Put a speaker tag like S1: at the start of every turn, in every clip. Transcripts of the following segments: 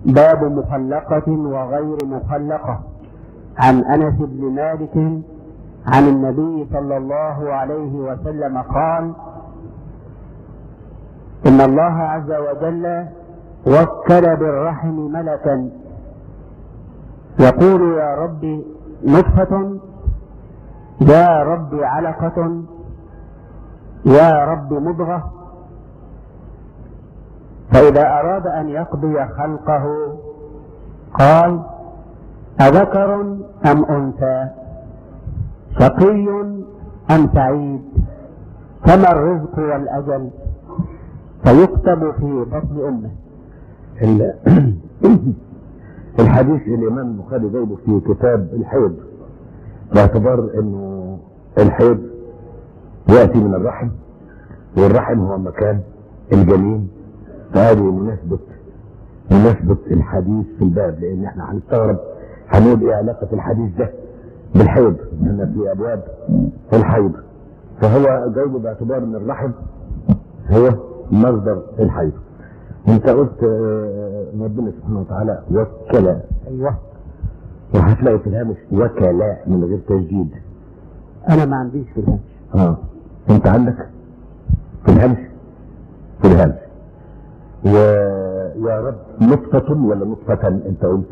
S1: باب مخلقة وغير مخلقة عن أنس بن مالك عن النبي صلى الله عليه وسلم قال إن الله عز وجل وكل بالرحم ملكا يقول يا رب نطفة يا رب علقة يا رب مضغة فإذا أراد أن يقضي خلقه قال أذكر أم أنثى شقي أم سعيد كما الرزق والأجل فيكتب في بطن أمه
S2: ال- الحديث الامام البخاري جايبه في كتاب الحيض باعتبار انه الحيض ياتي من الرحم والرحم هو مكان الجنين فهذه مناسبة مناسبة الحديث في الباب لان احنا هنستغرب هنقول ايه علاقة الحديث ده بالحيض احنا في ابواب الحيض فهو جايبه باعتبار ان الرحم هو مصدر الحيض انت قلت آه، ربنا سبحانه وتعالى وكل
S1: أيوه
S2: وهتلاقي في الهامش وكلا من غير تجديد
S1: أنا ما عنديش في الهامش
S2: اه انت عندك في الهامش في الهامش ويا رب نطفة ولا نطفة انت قلت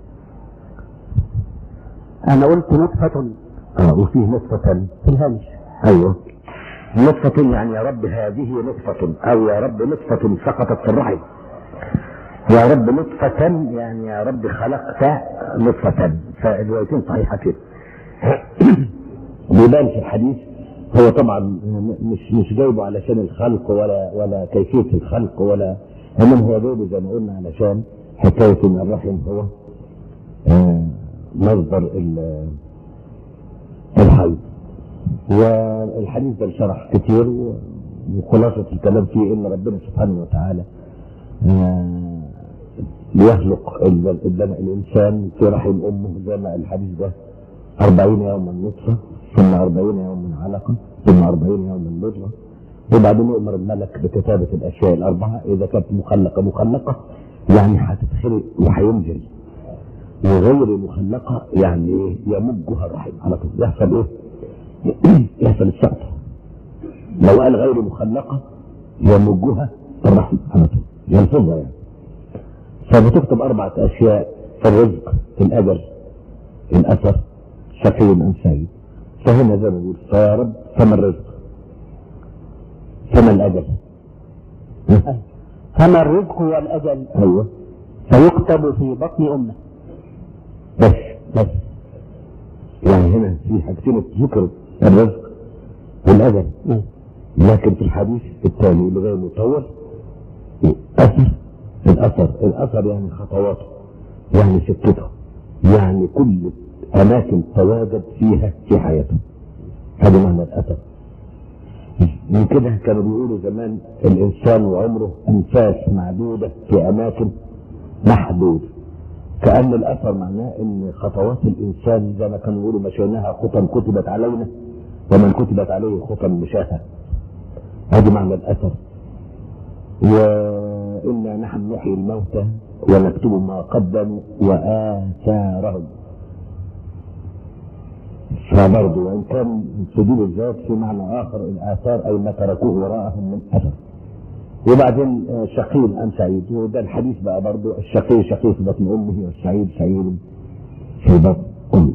S1: أنا قلت نطفة
S2: اه وفيه نطفة
S1: في الهامش
S2: ايوه نطفة يعني يا رب هذه نطفة او يا رب نطفة سقطت في الرحم يا رب نطفة يعني يا رب خلقت نطفة فالروايتين صحيحتين بيبان في الحديث هو طبعا مش مش جايبه علشان الخلق ولا ولا كيفية الخلق ولا انما هو جايبه زي ما قلنا علشان حكاية ان الرحم هو آه، مصدر ال- الحي والحديث ده شرح كتير و- وخلاصة الكلام فيه ان ربنا سبحانه وتعالى آه، ليخلق ال- ال- الانسان في رحم امه زي ما الحديث ده أربعين يوما نطفة ثم أربعين يوما علقة ثم أربعين يوما مضغة وبعدين يؤمر الملك بكتابة الأشياء الأربعة إذا كانت مخلقة مخلقة يعني هتتخلق وهينزل وغير مخلقة يعني إيه يمجها الرحم على طول يحصل إيه؟ يحصل السقط لو قال غير مخلقة يمجها الرحم على طول يلفظها يعني فبتكتب أربعة أشياء في الرزق في الأجل الأثر شقي أم سعيد فهنا زي ما بيقول فيا رب فما الرزق فما الأجل
S1: فما الرزق والأجل
S2: أيوه
S1: فيكتب في بطن أمه
S2: بس بس يعني هنا في حاجتين ذكر الرزق والأجل لكن في الحديث الثاني اللي غير مطول أثر الأثر الأثر يعني خطواته يعني سكته يعني كل أماكن تواجد فيها في حياته هذا معنى الأثر من كده كانوا بيقولوا زمان الإنسان وعمره أنفاس معدودة في أماكن محدودة كأن الأثر معناه إن خطوات الإنسان زي ما كانوا يقولوا مشيناها خطى كتبت علينا ومن كتبت عليه خطى مشاها هذا معنى الأثر وإنا نحن نحيي الموتى ونكتب ما قدموا وآثارهم فبرضه وإن كان في دي بالذات في معنى آخر الآثار أي ما تركوه وراءهم من أثر وبعدين آه، شقي أم سعيد وده الحديث بقى برضه الشقي شقي في بطن أمه والسعيد سعيد في بطن أمه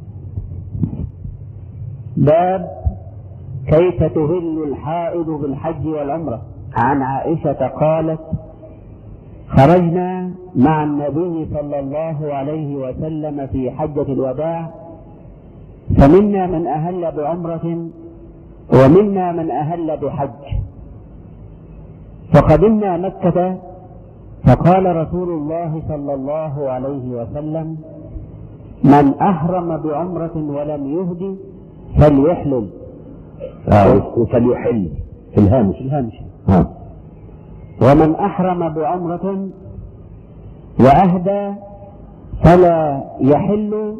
S1: باب كيف تهل الحائض بالحج والعمرة عن عائشة قالت خرجنا مع النبي صلى الله عليه وسلم في حجة الوداع فمنا من أهل بعمرة ومنا من أهل بحج فقدمنا مكة فقال رسول الله صلى الله عليه وسلم من أحرم بعمرة ولم يهدي فليحلل
S2: آه وفليحل في الهامش
S1: في الهامش
S2: آه.
S1: ومن أحرم بعمرة وأهدى فلا يحل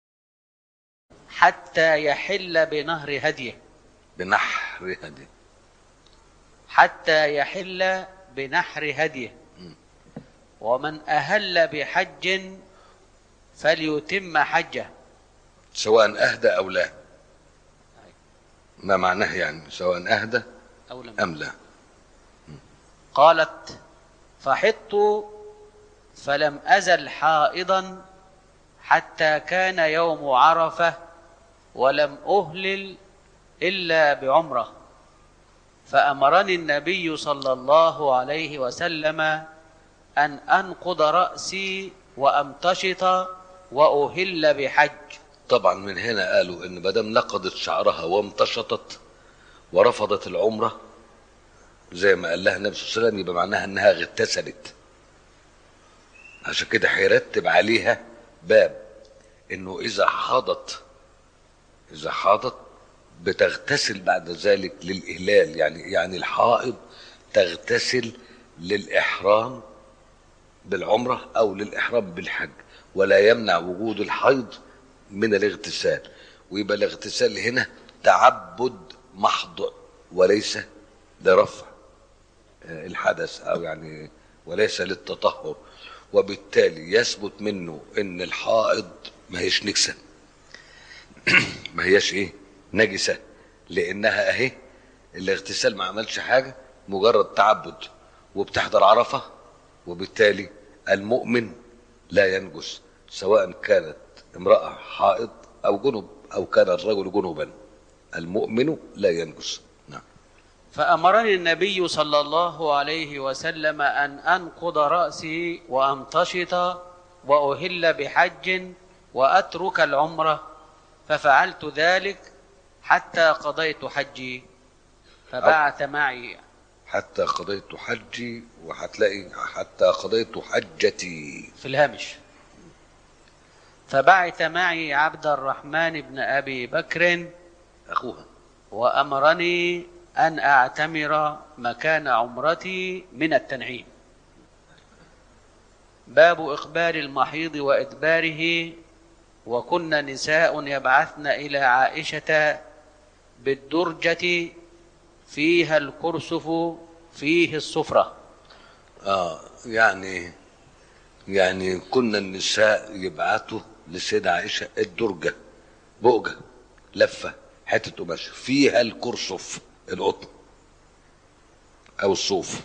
S3: حتى يحل بنهر هديه
S4: بنحر هدي
S3: حتى يحل بنحر هديه ومن أهل بحج فليتم حجه
S4: سواء أهدى أو لا ما معناه يعني سواء أهدى
S3: أو لم
S4: أم لا
S3: قالت فحطت فلم أزل حائضا حتى كان يوم عرفة ولم أهلل إلا بعمرة فأمرني النبي صلى الله عليه وسلم أن أنقض رأسي وأمتشط وأهل بحج
S4: طبعا من هنا قالوا ان مدام نقضت شعرها وامتشطت ورفضت العمره زي ما قال لها النبي صلى الله عليه وسلم يبقى معناها انها اغتسلت عشان كده هيرتب عليها باب انه اذا حاضت اذا حاضت بتغتسل بعد ذلك للاهلال يعني يعني الحائض تغتسل للاحرام بالعمره او للاحرام بالحج ولا يمنع وجود الحيض من الاغتسال ويبقى الاغتسال هنا تعبد محض وليس لرفع آه، الحدث او يعني وليس للتطهر وبالتالي يثبت منه ان الحائض ما هيش نكسه ما هيش ايه نجسه لانها اهي الاغتسال ما عملش حاجه مجرد تعبد وبتحضر عرفه وبالتالي المؤمن لا ينجس سواء كانت امراه حائض او جنب او كان الرجل جنبا المؤمن لا ينجس نعم
S3: فأمرني النبي صلى الله عليه وسلم أن أنقض رأسي وأمتشط وأهل بحج وأترك العمرة ففعلت ذلك حتى قضيت حجي فبعث معي
S4: حتى قضيت حجي وهتلاقي حتى قضيت حجتي
S3: في الهامش فبعث معي عبد الرحمن بن أبي بكر
S4: اخوها
S3: وأمرني أن أعتمر مكان عمرتي من التنعيم باب إقبال المحيض وإدباره وكن نساء يبعثن إلى عائشة بالدرجة فيها الكرسف فيه الصفرة
S4: اه يعني يعني كنا النساء يبعتوا للسيدة عائشة الدرجة بؤجة لفة حتة قماش فيها الكرسف القطن أو الصوف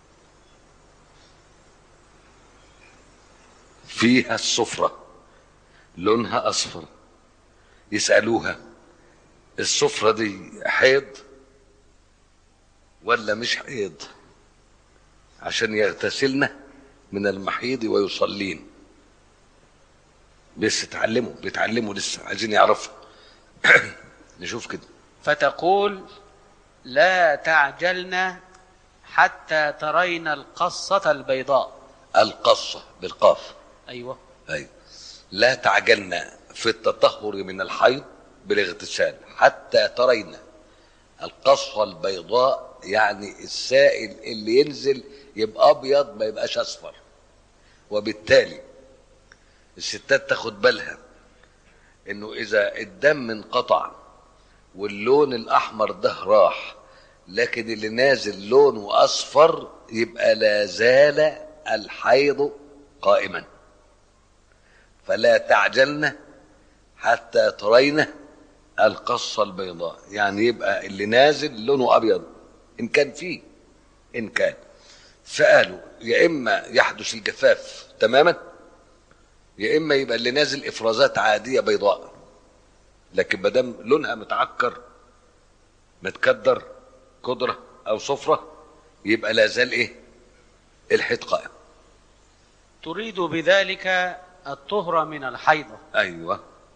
S4: فيها الصفرة لونها أصفر يسألوها الصفرة دي حيض ولا مش حيض عشان يغتسلن من المحيض ويصلين لسه اتعلموا بيتعلموا لسه عايزين يعرفوا نشوف كده
S3: فتقول لا تعجلن حتى ترين القصة البيضاء
S4: القصة بالقاف
S3: أيوة
S4: أي لا تعجلن في التطهر من الحيض بالاغتسال حتى ترين القصة البيضاء يعني السائل اللي ينزل يبقى أبيض ما يبقاش أصفر وبالتالي الستات تاخد بالها انه اذا الدم انقطع واللون الاحمر ده راح لكن اللي نازل لونه اصفر يبقى لا زال الحيض قائما فلا تعجلن حتى ترين القصة البيضاء يعني يبقى اللي نازل لونه ابيض ان كان فيه ان كان فقالوا يا اما يحدث الجفاف تماما يا اما يبقى اللي نازل افرازات عاديه بيضاء لكن ما دام لونها متعكر متكدر قدره او صفره يبقى لا زال ايه الحيض قائم
S3: تريد بذلك الطهر من الحيضة
S4: ايوه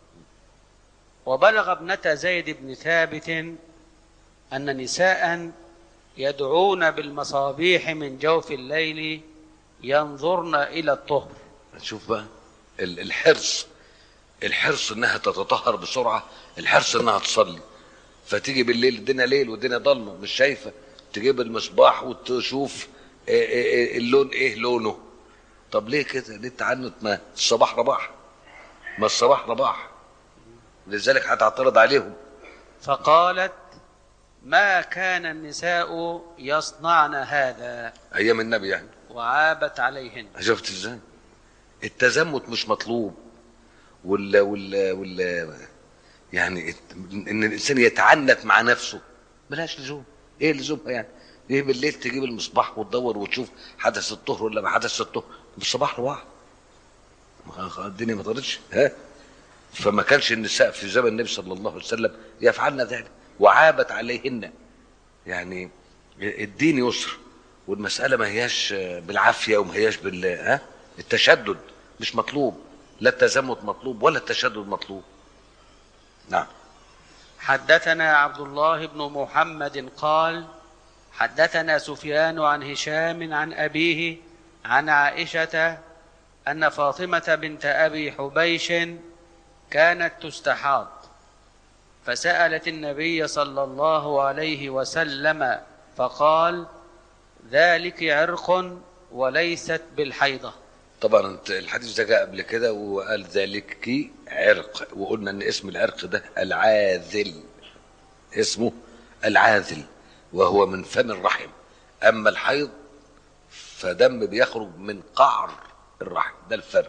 S3: وبلغ ابنة زيد بن ثابت أن نساء يدعون بالمصابيح من جوف الليل ينظرن إلى الطهر
S4: شوف بقى ال- الحرص الحرص انها تتطهر بسرعه الحرص انها تصلي فتيجي بالليل الدنيا ليل والدنيا ضلمه مش شايفه تجيب المصباح وتشوف إيه- إيه- إيه اللون ايه لونه طب ليه كده ليه التعنت ما الصباح رباح ما الصباح رباح لذلك هتعترض عليهم
S3: فقالت ما كان النساء يصنعن هذا
S4: ايام النبي يعني
S3: وعابت عليهن
S4: شفت ازاي التزمت مش مطلوب ولا ولا ولا يعني الت- ان الانسان يتعنت مع نفسه ملهاش لزوم ايه لزومها يعني ايه بالليل تجيب المصباح وتدور وتشوف حدث الطهر ولا ما حدث الطهر بالصباح لوحده ما خ- الدنيا ما طارتش ها فما كانش النساء في زمن النبي صلى الله عليه وسلم يفعلن ذلك وعابت عليهن يعني الدين يسر والمسألة ما هياش بالعافية وما هياش بال ها التشدد مش مطلوب لا التزمت مطلوب ولا التشدد مطلوب نعم
S3: حدثنا عبد الله بن محمد قال حدثنا سفيان عن هشام عن أبيه عن عائشة أن فاطمة بنت أبي حبيش كانت تستحاض فسألت النبي صلى الله عليه وسلم فقال ذلك عرق وليست بالحيضة
S4: طبعا انت الحديث ده جاء قبل كده وقال ذلك كي عرق وقلنا ان اسم العرق ده العاذل اسمه العاذل وهو من فم الرحم اما الحيض فدم بيخرج من قعر الرحم ده الفرق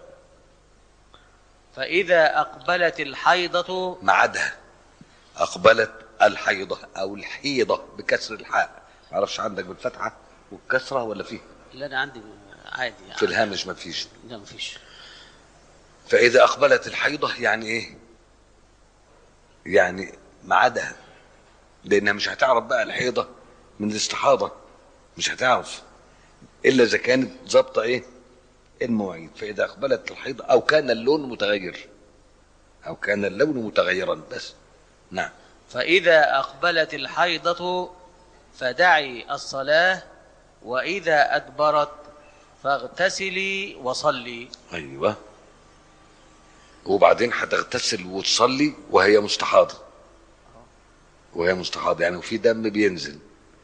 S3: فإذا أقبلت الحيضة
S4: معادها اقبلت الحيضه او الحيضه بكسر الحاء معرفش عندك بالفتحه والكسره ولا فيه
S3: اللي أنا عندي عادي يعني
S4: في الهامش ما فيش
S3: لا مفيش
S4: فإذا أقبلت الحيضة يعني إيه؟ يعني معادها لأنها مش هتعرف بقى الحيضة من الاستحاضة مش هتعرف إلا إذا كانت ظابطة إيه؟ المواعيد فإذا أقبلت الحيضة أو كان اللون متغير أو كان اللون متغيرا بس نعم
S3: فإذا أقبلت الحيضة فدعي الصلاة وإذا أدبرت فاغتسلي وصلي
S4: أيوه وبعدين هتغتسل وتصلي وهي مستحاضة وهي مستحاضة يعني وفي دم بينزل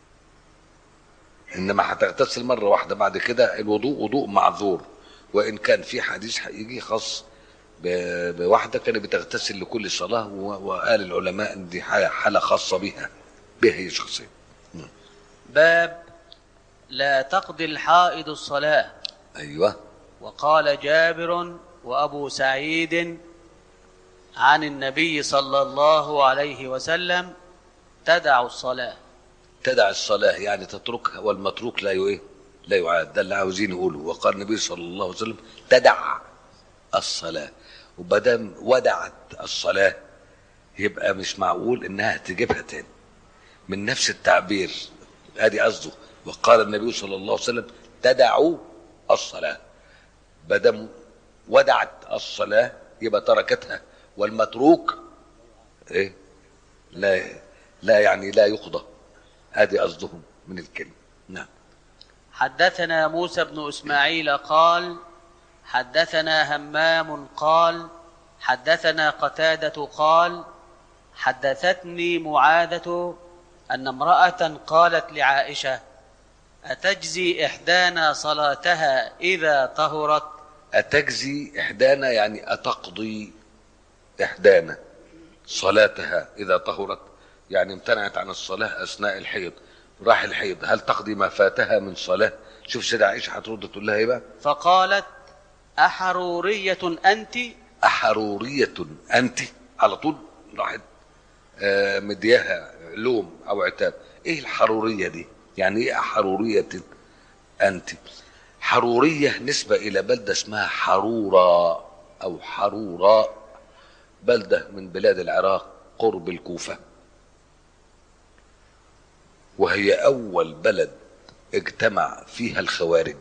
S4: انما هتغتسل مره واحده بعد كده الوضوء وضوء معذور وان كان في حديث هيجي خاص ب- بواحده كانت بتغتسل لكل صلاه و- وقال العلماء ان دي حاله حالة خاصه بها بها هي شخصيا
S3: باب لا تقضي الحائض الصلاة
S4: ايوه
S3: وقال جابر وأبو سعيد عن النبي صلى الله عليه وسلم تدع الصلاة
S4: تدع الصلاه يعني تتركها والمتروك لا ي- ايه لا يعاد ده اللي عاوزين يقولوا وقال النبي صلى الله عليه وسلم تدع الصلاه وبدم ودعت الصلاه يبقى مش معقول انها تجيبها تاني من نفس التعبير ادي قصده وقال النبي صلى الله عليه وسلم تدعوا الصلاه بدم ودعت الصلاه يبقى تركتها والمتروك ايه لا لا يعني لا يقضى هذه قصدهم من الكلمه نعم
S3: حدثنا موسى بن اسماعيل قال حدثنا همام قال حدثنا قتاده قال حدثتني معاذه ان امراه قالت لعائشه اتجزي احدانا صلاتها اذا طهرت
S4: أتجزي إحدانا يعني أتقضي إحدانا صلاتها إذا طهرت يعني امتنعت عن الصلاة أثناء الحيض راح الحيض هل تقضي ما فاتها من صلاة شوف سيدة عائشة هترد تقول لها إيه بقى
S3: فقالت احروريه انت
S4: أحرورية أنت على طول راحت آه، مدياها لوم أو عتاب إيه الحرورية دي يعني إيه أحرورية أنت حرورية نسبة إلى بلدة اسمها حرورة أو حرورة بلدة من بلاد العراق قرب الكوفة وهي أول بلد اجتمع فيها الخوارج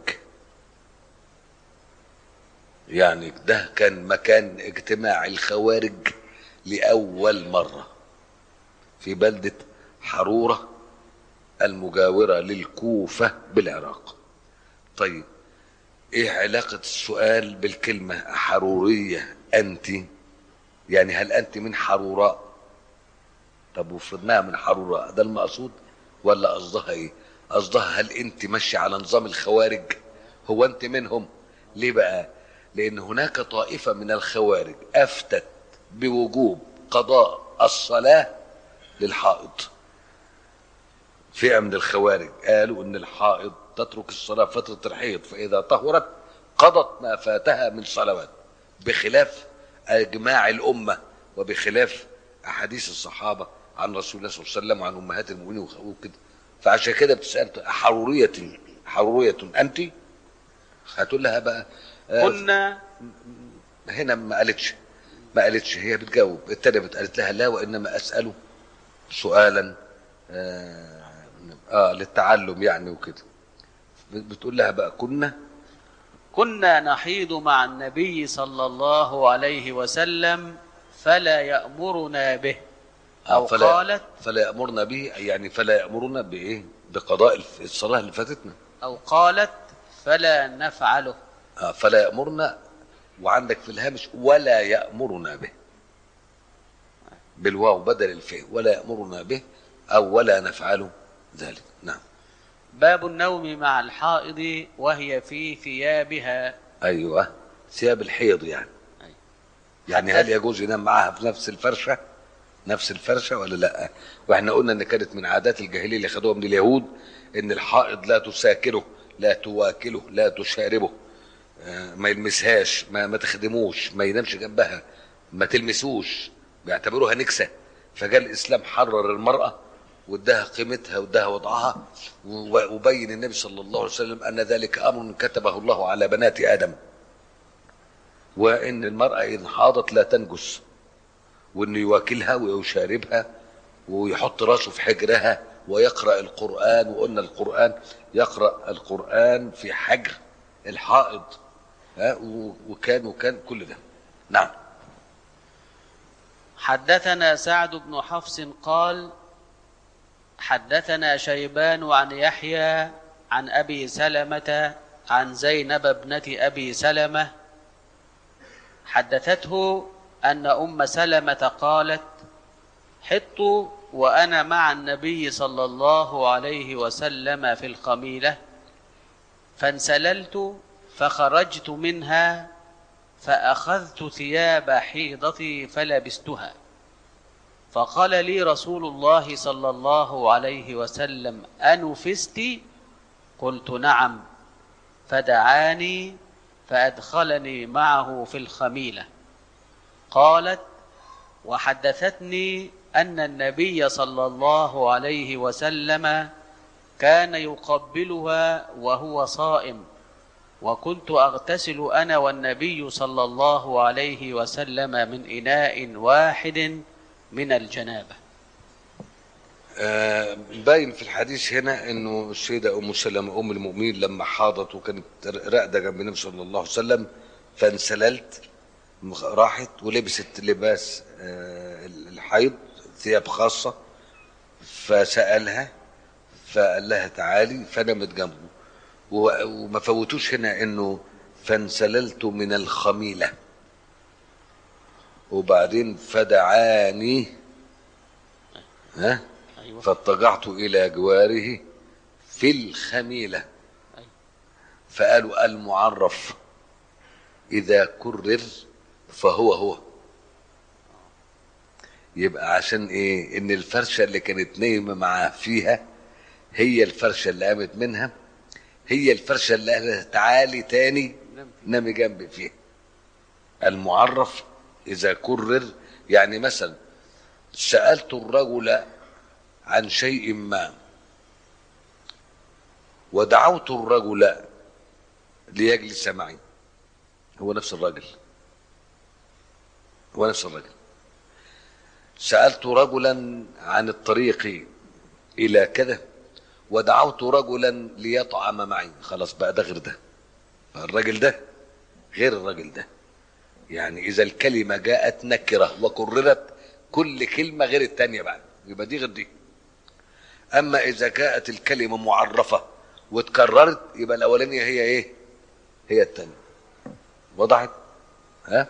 S4: يعني ده كان مكان اجتماع الخوارج لأول مرة في بلدة حرورة المجاورة للكوفة بالعراق طيب ايه علاقة السؤال بالكلمة حرورية انت يعني هل انت من حروراء طب وفرضناها من حروراء ده المقصود ولا قصدها ايه قصدها هل انت ماشية على نظام الخوارج هو انت منهم ليه بقى لان هناك طائفة من الخوارج افتت بوجوب قضاء الصلاة للحائض فئة من الخوارج قالوا ان الحائض تترك الصلاة فترة الحيض فإذا طهرت قضت ما فاتها من صلوات بخلاف إجماع الأمة وبخلاف أحاديث الصحابة عن رسول الله صلى الله عليه وسلم وعن أمهات المؤمنين وكده فعشان كده بتسأل حرورية حرورية أنت هتقول لها بقى آه،
S3: كنا
S4: هنا ما قالتش ما قالتش هي بتجاوب التانية قالت لها لا وإنما أسأله سؤالا آه, آه للتعلم يعني وكده بتقول لها بقى كنا
S3: كنا نحيض مع النبي صلى الله عليه وسلم فلا يأمرنا به أو
S4: فلا
S3: قالت
S4: فلا يأمرنا به يعني فلا يأمرنا بإيه بقضاء الف- الصلاة اللي فاتتنا
S3: أو قالت فلا نفعله
S4: آه فلا يأمرنا وعندك في الهامش ولا يأمرنا به بالواو بدل الفعل ولا يأمرنا به أو ولا نفعل ذلك نعم
S3: باب النوم مع الحائض وهي في ثيابها
S4: أيوة ثياب الحيض يعني
S3: أيوة.
S4: يعني هل يجوز ينام معاها في نفس الفرشة نفس الفرشة ولا لا واحنا قلنا ان كانت من عادات الجاهلية اللي خدوها من اليهود ان الحائض لا تساكره لا تواكله لا تشاربه آه، ما يلمسهاش ما, ما تخدموش ما ينامش جنبها ما تلمسوش بيعتبروها نكسة فجاء الإسلام حرر المرأة واداها قيمتها واداها وضعها و- وبين النبي صلى الله عليه وسلم أن ذلك أمر كتبه الله على بنات آدم وإن المرأة إن حاضت لا تنجس وإنه يواكلها ويشاربها ويحط راسه في حجرها ويقرأ القرآن وقلنا القرآن يقرأ القرآن في حجر الحائض ها و- وكان وكان كل ده نعم
S3: حدثنا سعد بن حفص قال حدثنا شيبان عن يحيى عن ابي سلمه عن زينب ابنه ابي سلمه حدثته ان ام سلمه قالت حطت وانا مع النبي صلى الله عليه وسلم في القميله فانسللت فخرجت منها فأخذت ثياب حيضتي فلبستها فقال لي رسول الله صلى الله عليه وسلم أنفست قلت نعم فدعاني فأدخلني معه في الخميلة قالت وحدثتني أن النبي صلى الله عليه وسلم كان يقبلها وهو صائم وكنت أغتسل أنا والنبي صلى الله عليه وسلم من إناء واحد من الجنابة
S4: آه، باين في الحديث هنا انه السيده ام سلمه ام المؤمنين لما حاضت وكانت راقده جنب النبي صلى الله عليه وسلم فانسللت مخ- راحت ولبست لباس آه، الحيض ثياب خاصه فسالها فقال لها تعالي فنمت جنبه و- وما فوتوش هنا انه فانسللت من الخميله وبعدين فدعاني ها
S3: أيوة.
S4: فاضطجعت إلى جواره في الخميلة
S3: أيوة.
S4: فقالوا المعرف إذا كرر فهو هو يبقى عشان إيه إن الفرشة اللي كانت نايمة معاه فيها هي الفرشة اللي قامت منها هي الفرشة اللي قالها تعالي تاني نامي جنبي فيها المعرف إذا كرر يعني مثلا سألت الرجل عن شيء ما ودعوت الرجل ليجلس معي هو نفس الرجل هو نفس الرجل سألت رجلا عن الطريق إلى كذا ودعوت رجلا ليطعم معي خلاص بقى ده غير ده الراجل ده غير الراجل ده يعني إذا الكلمة جاءت نكرة وكررت كل كلمة غير التانية بعد يبقى دي غير دي أما إذا جاءت الكلمة معرفة واتكررت يبقى الأولانية هي إيه؟ هي التانية وضحت؟ ها؟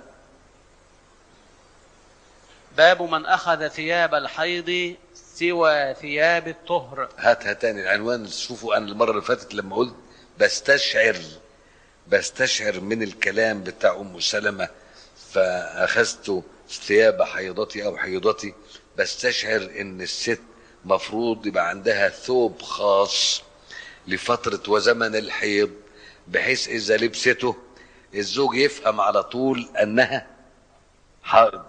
S3: باب من أخذ ثياب الحيض سوى ثياب الطهر
S4: هاتها تاني العنوان شوفوا أنا المرة اللي فاتت لما قلت بستشعر بستشعر من الكلام بتاع أم سلمة فأخذت ثياب حيضتي أو حيضتي بستشعر إن الست مفروض يبقى عندها ثوب خاص لفترة وزمن الحيض بحيث إذا لبسته الزوج يفهم على طول أنها حائض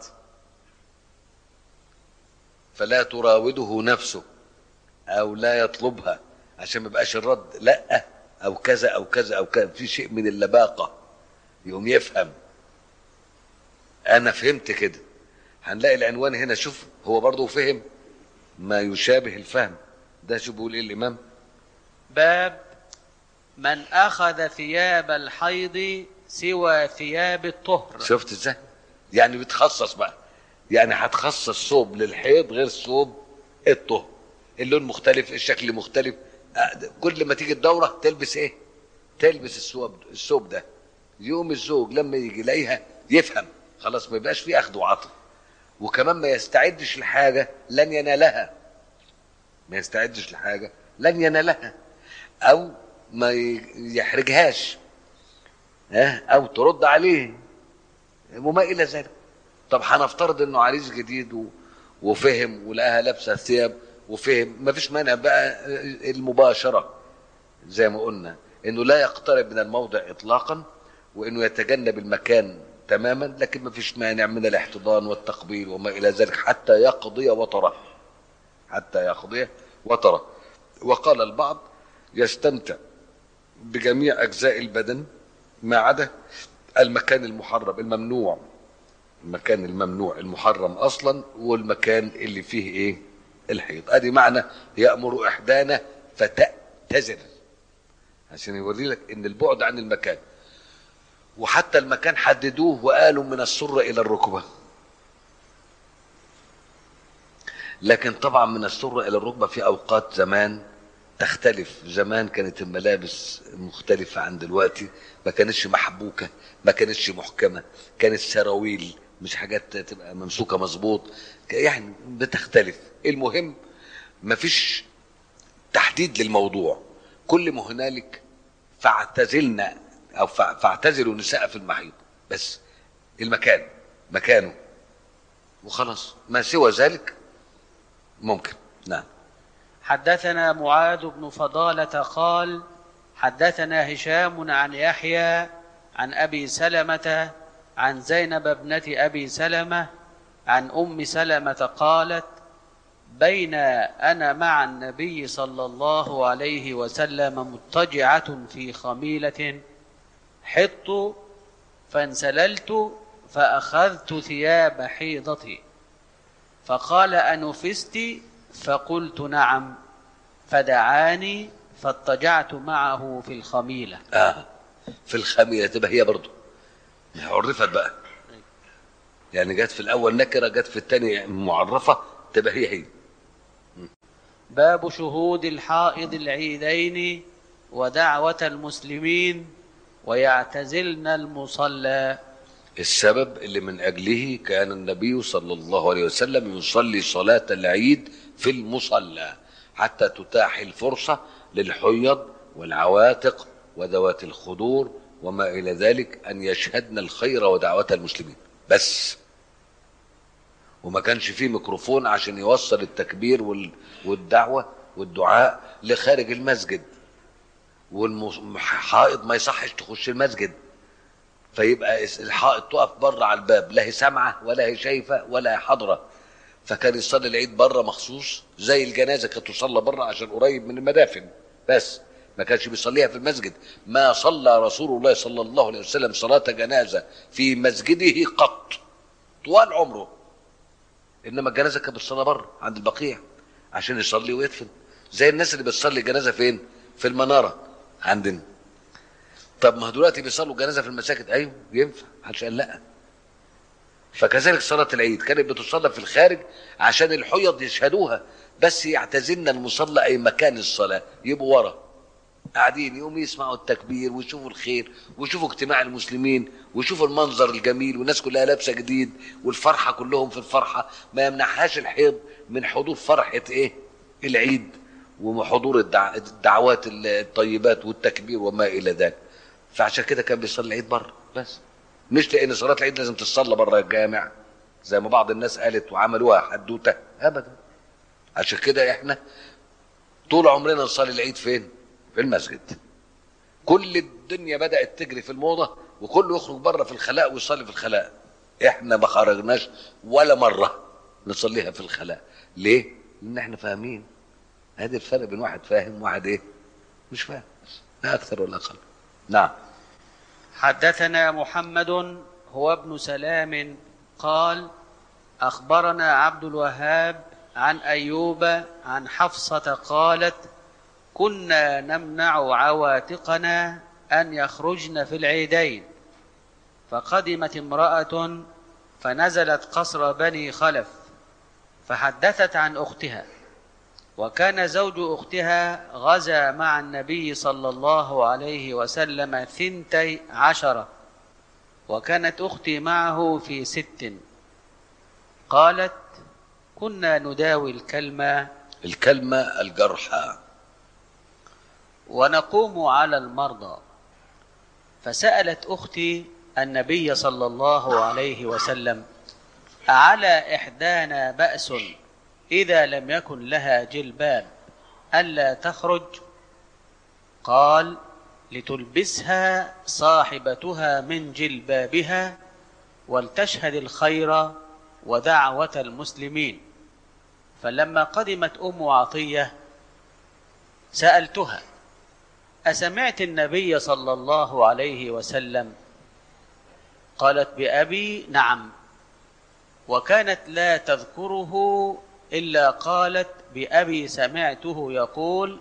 S4: فلا تراوده نفسه أو لا يطلبها عشان ما يبقاش الرد لا أو كذا أو كذا أو كذا في شيء من اللباقة يقوم يفهم أنا فهمت كده هنلاقي العنوان هنا شوف هو برضه فهم ما يشابه الفهم ده شو بيقول ايه الامام
S3: باب من أخذ ثياب الحيض سوى ثياب الطهر
S4: شفت ازاي يعني بتخصص بقى يعني هتخصص ثوب للحيض غير ثوب الطهر اللون مختلف الشكل مختلف آه، ده كل ما تيجي الدوره تلبس ايه تلبس الثوب الثوب ده يوم الزوج لما يجي يلاقيها يفهم خلاص ما يبقاش فيه اخذ وعطا وكمان ما يستعدش لحاجه لن ينالها ما يستعدش لحاجه لن ينالها او ما ي- يحرجهاش ها او ترد عليه وما الى ذلك طب هنفترض انه عريس جديد و... وفهم ولقاها لابسه ثياب وفهم ما فيش مانع بقى المباشره زي ما قلنا انه لا يقترب من الموضع اطلاقا وانه يتجنب المكان تماما لكن ما فيش مانع من الاحتضان والتقبيل وما الى ذلك حتى يقضي وطره حتى يقضي وطره وقال البعض يستمتع بجميع اجزاء البدن ما عدا المكان المحرم الممنوع المكان الممنوع المحرم اصلا والمكان اللي فيه ايه الحيض ادي معنى يامر احدانا فتأتزر عشان يوري لك ان البعد عن المكان وحتى المكان حددوه وقالوا من السرة الى الركبة لكن طبعا من السرة الى الركبة في اوقات زمان تختلف زمان كانت الملابس مختلفة عن دلوقتي ما كانتش محبوكة ما كانتش محكمة كانت سراويل مش حاجات تبقى ممسوكة مظبوط يعني بتختلف المهم مفيش تحديد للموضوع كل ما هنالك فاعتزلنا او فا- فاعتزلوا النساء في المحيض بس المكان مكانه وخلاص ما سوى ذلك ممكن نعم
S3: حدثنا معاذ بن فضالة قال حدثنا هشام عن يحيى عن أبي سلمة عن زينب ابنة أبي سلمة عن أم سلمة قالت بين أنا مع النبي صلى الله عليه وسلم مضطجعة في خميلة حط فانسللت فأخذت ثياب حيضتي فقال أنفست فقلت نعم فدعاني فاضطجعت معه في الخميلة
S4: اه في الخميله تبقى هي برضه عرفت بقى يعني جت في الاول نكره جت في الثاني معرفه تبقى هي هي
S3: باب شهود الحائض العيدين ودعوة المسلمين ويعتزلن المصلى
S4: السبب اللي من اجله كان النبي صلى الله عليه وسلم يصلي صلاه العيد في المصلى حتى تتاح الفرصه للحيض والعواتق وذوات الخدور وما الى ذلك ان يشهدن الخير ودعوه المسلمين بس وما كانش فيه ميكروفون عشان يوصل التكبير وال- والدعوه والدعاء لخارج المسجد والحائض ما يصحش تخش المسجد فيبقى الحائط تقف بره على الباب لا هي سامعه ولا هي شايفه ولا هي حاضره فكان يصلي العيد بره مخصوص زي الجنازه كانت تصلى بره عشان قريب من المدافن بس ما كانش بيصليها في المسجد ما صلى رسول الله صلى الله عليه وسلم صلاه جنازه في مسجده قط طوال عمره انما الجنازه كانت بتصلى بره عند البقيع عشان يصلي ويدفن زي الناس اللي بتصلي جنازه فين في المناره عندنا طب ما هو دلوقتي بيصلوا جنازه في المساجد ايوه ينفع محدش قال لا فكذلك صلاه العيد كانت بتصلى في الخارج عشان الحيض يشهدوها بس يعتزلن المصلى اي مكان الصلاه يبقوا ورا قاعدين يقوموا يسمعوا التكبير ويشوفوا الخير ويشوفوا اجتماع المسلمين ويشوفوا المنظر الجميل والناس كلها لابسه جديد والفرحه كلهم في الفرحه ما يمنعهاش الحيض من حضور فرحه ايه العيد وحضور الدع... الدعوات الطيبات والتكبير وما الى ذلك فعشان كده كان بيصلي العيد بره بس مش لان صلاه العيد لازم تصلى بره الجامع زي ما بعض الناس قالت وعملوها حدوته ابدا عشان كده احنا طول عمرنا نصلي العيد فين في المسجد كل الدنيا بدات تجري في الموضه وكله يخرج بره في الخلاء ويصلي في الخلاء احنا ما خرجناش ولا مره نصليها في الخلاء ليه لان احنا فاهمين هذا الفرق بين واحد فاهم وواحد ايه مش فاهم لا اكثر ولا اقل نعم
S3: حدثنا محمد هو ابن سلام قال اخبرنا عبد الوهاب عن ايوب عن حفصه قالت كنا نمنع عواتقنا ان يخرجن في العيدين فقدمت امراه فنزلت قصر بني خلف فحدثت عن اختها وكان زوج اختها غزا مع النبي صلى الله عليه وسلم ثنتي عشره وكانت اختي معه في ست قالت كنا نداوي الكلمه
S4: الكلمه الجرحى
S3: ونقوم على المرضى فسالت اختي النبي صلى الله عليه وسلم اعلى احدانا باس اذا لم يكن لها جلباب الا تخرج قال لتلبسها صاحبتها من جلبابها ولتشهد الخير ودعوه المسلمين فلما قدمت ام عطيه سالتها اسمعت النبي صلى الله عليه وسلم قالت بابي نعم وكانت لا تذكره الا قالت بابي سمعته يقول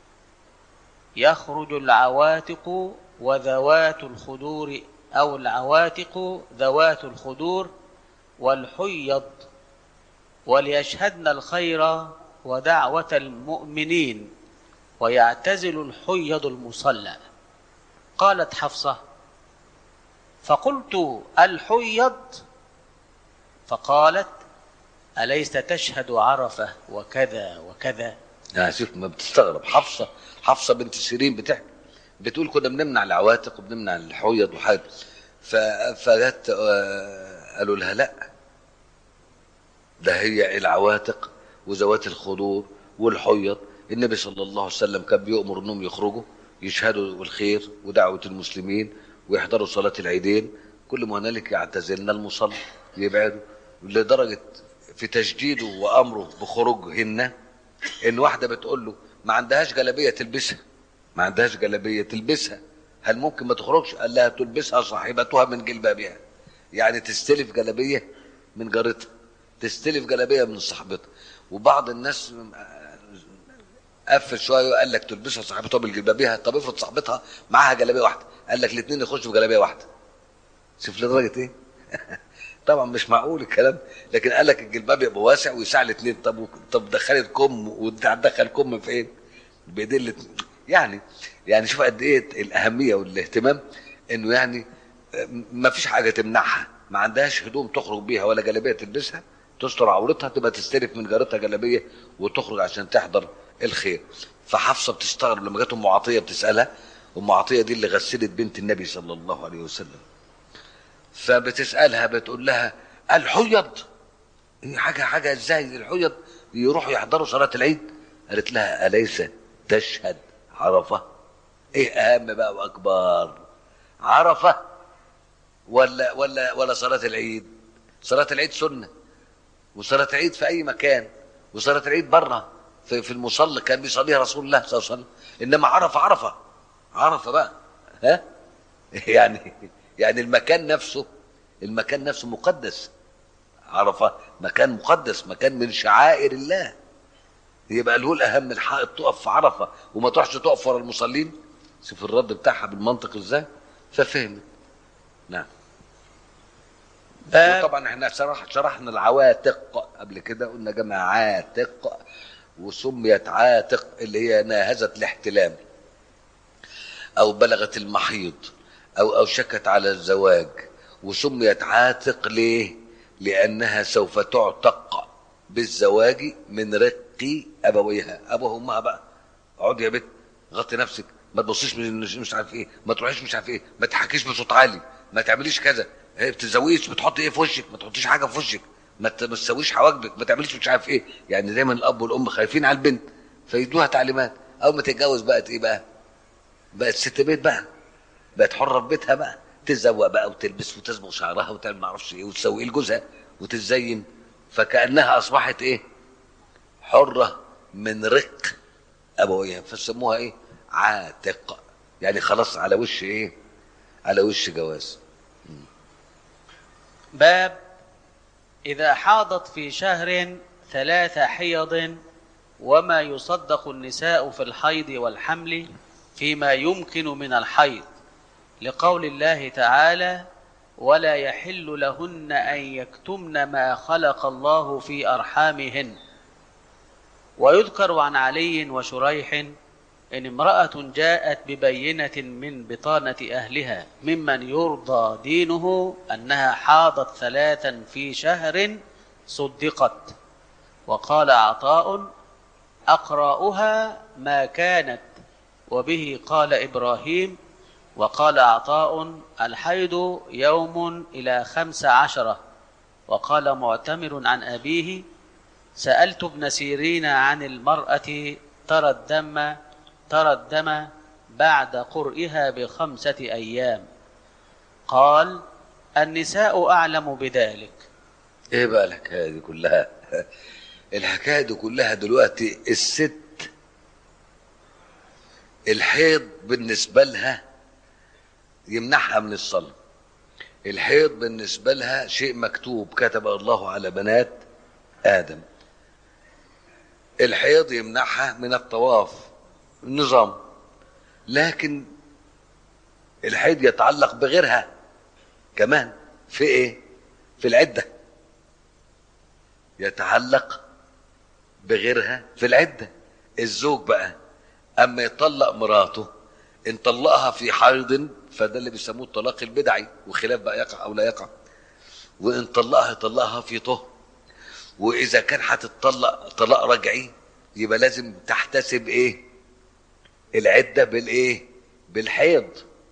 S3: يخرج العواتق وذوات الخدور او العواتق ذوات الخدور والحيض وليشهدن الخير ودعوه المؤمنين ويعتزل الحيض المصلى قالت حفصه فقلت الحيض فقالت اليس تشهد عرفه وكذا وكذا
S4: يعني شوف ما بتستغرب حفصه حفصه بنت سيرين بتحكي بتقول كنا بنمنع العواتق وبنمنع الحيض وحاجه ف- فجت آه، قالوا لها لا ده هي العواتق وذوات الخدور والحيض النبي صلى الله عليه وسلم كان بيؤمر انهم يخرجوا يشهدوا بالخير ودعوه المسلمين ويحضروا صلاه العيدين كل ما هنالك يعتزلن المصلى يبعدوا لدرجه في تشديده وامره بخروجهن ان واحده بتقول له ما عندهاش جلابيه تلبسها ما عندهاش جلابيه تلبسها هل ممكن ما تخرجش قال لها تلبسها صاحبتها من جلبابها يعني تستلف جلابيه من جارتها تستلف جلابيه من صاحبتها وبعض الناس قفل شويه وقال لك تلبسها صاحبتها بالجلبابيه طب افرض صاحبتها معاها جلابيه واحده قال لك الاثنين يخشوا بجلابيه واحده شوف لدرجه ايه طبعا مش معقول الكلام لكن قال لك الجلباب يبقى واسع ويسع الاثنين طب و- طب دخلت كم وانت هتدخل كم فين؟ بايدين الاتنين. يعني يعني شوف قد ايه الاهميه والاهتمام انه يعني ما فيش حاجه تمنعها ما عندهاش هدوم تخرج بيها ولا جلابيه تلبسها تستر عورتها تبقى تستلف من جارتها جلابيه وتخرج عشان تحضر الخير فحفصه بتستغرب لما جت ام عطيه بتسالها ام عطيه دي اللي غسلت بنت النبي صلى الله عليه وسلم فبتسالها بتقول لها الحيض هي حاجه حاجه ازاي الحيض يروحوا يحضروا صلاه العيد قالت لها اليس تشهد عرفه ايه اهم بقى واكبر عرفه ولا ولا ولا صلاه العيد صلاه العيد سنه وصلاه العيد في اي مكان وصلاه العيد بره في, في المصلى كان بيصليها رسول الله صلى الله عليه وسلم انما عرفه عرفه عرفه بقى ها يعني يعني المكان نفسه المكان نفسه مقدس عرفه مكان مقدس مكان من شعائر الله يبقى له الاهم الحائط تقف في عرفه وما تروحش تقف ورا المصلين شوف الرد بتاعها بالمنطق ازاي ففهمت نعم
S3: باب
S4: وطبعا احنا شرح شرحنا العواتق قبل كده قلنا جمع عاتق وسميت عاتق اللي هي ناهزت الاحتلام او بلغت المحيض او اوشكت على الزواج وسميت عاتق ليه لانها سوف تعتق بالزواج من رق ابويها ابوها وامها بقى اقعدي يا بنت غطي نفسك ما تبصيش من مش مش عارف ايه ما تروحيش مش عارف ايه ما تحكيش بصوت عالي ما تعمليش كذا إيه بتزوقيش بتحطي ايه في وشك ما تحطيش حاجه في وشك ما ت- ما تسويش حواجبك ما تعمليش مش عارف ايه يعني دايما الاب والام خايفين على البنت فيدوها تعليمات اول ما تتجوز بقت ايه بقى بقت ست بيت بقى بقت حره في بيتها بقى تزوق بقى وتلبس وتصبغ شعرها وتعمل ما اعرفش ايه وتسوي لجوزها وتتزين فكانها اصبحت ايه حره من رق ابويها فسموها ايه عاتق يعني خلاص على وش ايه على وش جواز
S3: باب إذا حاضت في شهر ثلاث حيض وما يصدق النساء في الحيض والحمل فيما يمكن من الحيض لقول الله تعالى ولا يحل لهن أن يكتمن ما خلق الله في أرحامهن ويذكر عن علي وشريح إن امرأة جاءت ببينة من بطانة أهلها ممن يرضى دينه أنها حاضت ثلاثا في شهر صدقت وقال عطاء أقرأها ما كانت وبه قال إبراهيم وقال عطاء الحيض يوم إلى خمس عشرة وقال معتمر عن أبيه سألت ابن سيرين عن المرأة ترى الدم ترى الدم بعد قرئها بخمسة أيام قال النساء أعلم بذلك
S4: ايه بقى الحكايه دي كلها الحكايه دي كلها دلوقتي الست الحيض بالنسبه لها يمنعها من الصلاه الحيض بالنسبه لها شيء مكتوب كتب الله على بنات ادم الحيض يمنعها من الطواف النظام لكن الحيض يتعلق بغيرها كمان في ايه في العده يتعلق بغيرها في العده الزوج بقى اما يطلق مراته ان طلقها في حيض فده اللي بيسموه الطلاق البدعي وخلاف بقى يقع او لا يقع وان طلقها يطلقها في طهر واذا كان هتطلق طلاق رجعي يبقى لازم تحتسب ايه العده بالايه بالحيض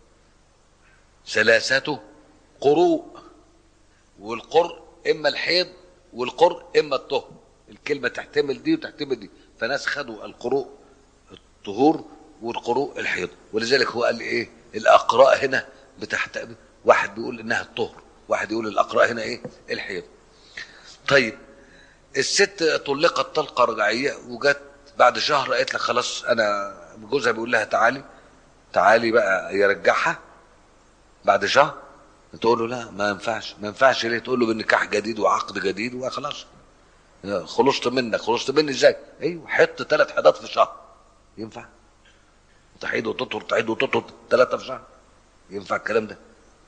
S4: ثلاثه قروء والقرء اما الحيض والقرء اما الطهر الكلمه تحتمل دي وتحتمل دي فناس خدوا القروء الطهور والقروء الحيض ولذلك هو قال ايه الاقراء هنا بتحت واحد بيقول انها الطهر واحد يقول الاقراء هنا ايه الحيض طيب الست طلقت طلقه رجعيه وجت بعد شهر قالت لك خلاص انا جوزها بيقول لها تعالي تعالي بقى يرجعها بعد شهر تقول له لا ما ينفعش ما ينفعش ليه تقول له بالنكاح جديد وعقد جديد وخلاص خلصت منك خلصت مني ازاي ايوه حط ثلاث حيضات في شهر ينفع تحيد وتطهر تعيد وتطهر ثلاثه في شهر ينفع الكلام ده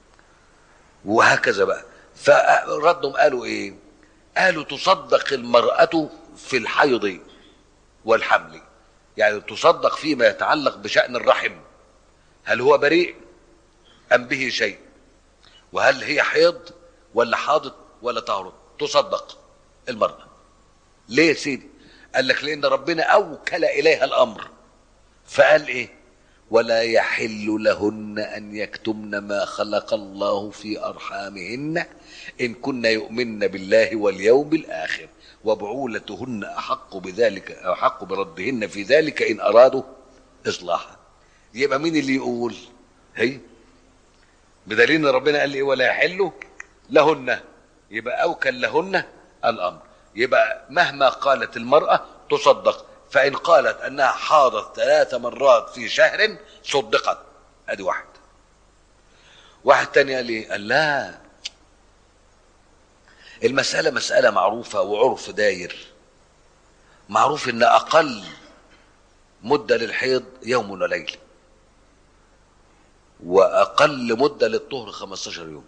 S4: وهكذا بقى فردهم قالوا ايه قالوا تصدق المرأة في الحيض والحمل يعني تصدق فيما يتعلق بشأن الرحم هل هو بريء أم به شيء وهل هي حيض ولا حاضت ولا طهرت تصدق المرأة ليه يا سيدي قال لك لأن ربنا أوكل إليها الأمر فقال إيه ولا يحل لهن أن يكتمن ما خلق الله في أرحامهن إن كن يؤمن بالله واليوم الآخر وبعولتهن أحق بذلك أحق بردهن في ذلك إن أرادوا إصلاحا يبقى مين اللي يقول هي بدليل ان ربنا قال لي إيه ولا يحل لهن يبقى اوكل لهن الامر يبقى مهما قالت المراه تصدق فان قالت انها حاضت ثلاث مرات في شهر صدقت ادي واحد واحد تاني قال لي قال لا المسألة مسألة معروفة وعرف داير معروف ان اقل مدة للحيض يوم وليلة واقل مده للطهر 15 يوم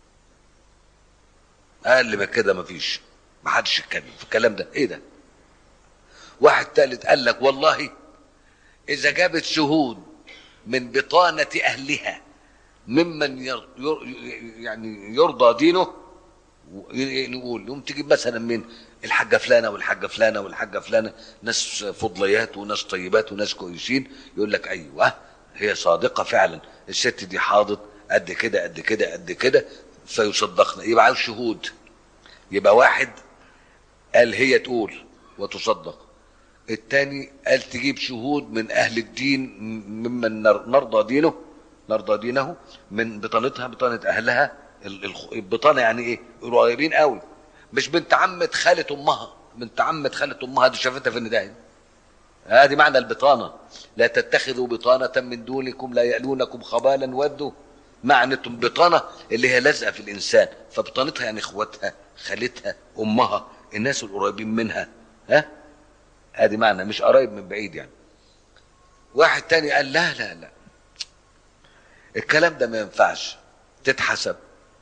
S4: اقل من كده مفيش ما حدش يتكلم في الكلام ده ايه ده واحد تالت قال لك والله اذا جابت شهود من بطانه اهلها ممن ير ير يعني يرضى دينه نقول يوم تجيب مثلا من الحاجه فلانه والحاجه فلانه والحاجه فلانه ناس فضليات وناس طيبات وناس كويسين يقول لك ايوه هي صادقه فعلا الست دي حاضت قد كده قد كده قد كده فيصدقنا يبقى عاوز شهود يبقى واحد قال هي تقول وتصدق التاني قال تجيب شهود من اهل الدين ممن نر- نرضى دينه نرضى دينه من بطانتها بطانه اهلها ال- الخ- البطانه يعني ايه قريبين قوي مش بنت عمة خالة امها بنت عمة خالة امها دي شافتها في النداء هذه معنى البطانة لا تتخذوا بطانة من دونكم لا يألونكم خبالا ودوا معنى البطانة اللي هي لازقة في الإنسان فبطانتها يعني إخواتها خالتها أمها الناس القريبين منها ها هذه معنى مش قريب من بعيد يعني واحد تاني قال لا لا لا الكلام ده ما ينفعش تتحسب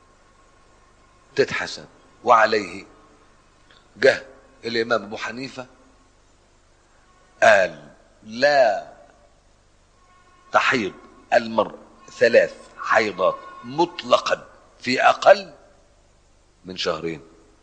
S4: تتحسب وعليه جه الإمام أبو حنيفة قال لا تحيض المرء ثلاث حيضات مطلقا في اقل من شهرين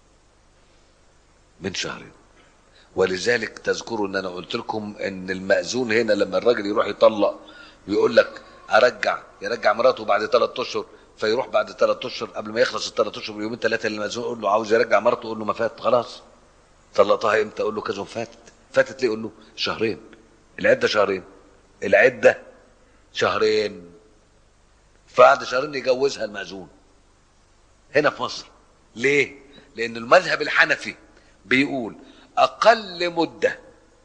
S4: من شهرين ولذلك تذكروا ان انا قلت لكم ان المأذون هنا لما الراجل يروح يطلق ويقول لك ارجع يرجع مراته بعد ثلاث اشهر فيروح بعد ثلاث اشهر قبل ما يخلص الثلاث اشهر بيومين ثلاثه اللي المأذون يقول له عاوز يرجع مرته يقول له ما فات خلاص طلقتها امتى اقول له كذا فاتت فاتت ليه اقول له شهرين العده شهرين العده شهرين فبعد شهرين يجوزها المأذون هنا في مصر ليه لان المذهب الحنفي بيقول اقل مده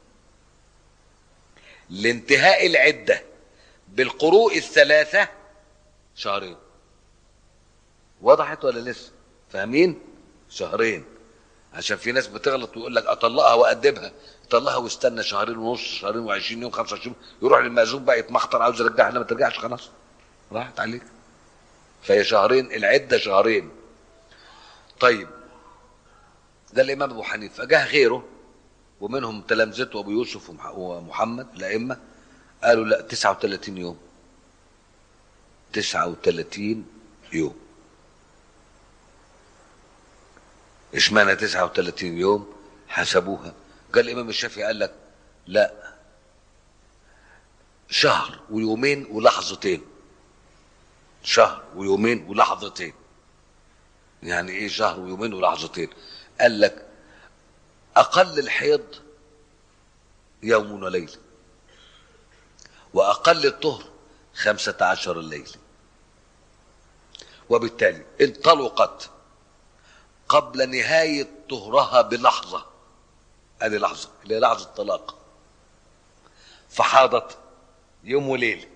S4: لانتهاء العده بالقروء الثلاثه شهرين وضحت ولا لسه فاهمين شهرين عشان في ناس بتغلط ويقول لك اطلقها وادبها طلقها واستنى شهرين ونص شهرين و20 يوم 25 يروح للمأذون بقى يتمخطر عاوز يرجعها لا ما ترجعش خلاص راحت عليك فهي شهرين العده شهرين طيب ده الامام ابو حنيفه جه غيره ومنهم تلامذته ابو يوسف ومح- ومحمد الائمه قالوا لا 39 يوم 39 يوم اشمعنى 39 يوم حسبوها قال الامام الشافعي قال لك لا شهر ويومين ولحظتين شهر ويومين ولحظتين يعني ايه شهر ويومين ولحظتين قال لك اقل الحيض يوم وليله واقل الطهر خمسة عشر الليل وبالتالي انطلقت قبل نهاية طهرها بلحظة ادي لحظة اللي هي لحظة طلاق فحاضت يوم وليلة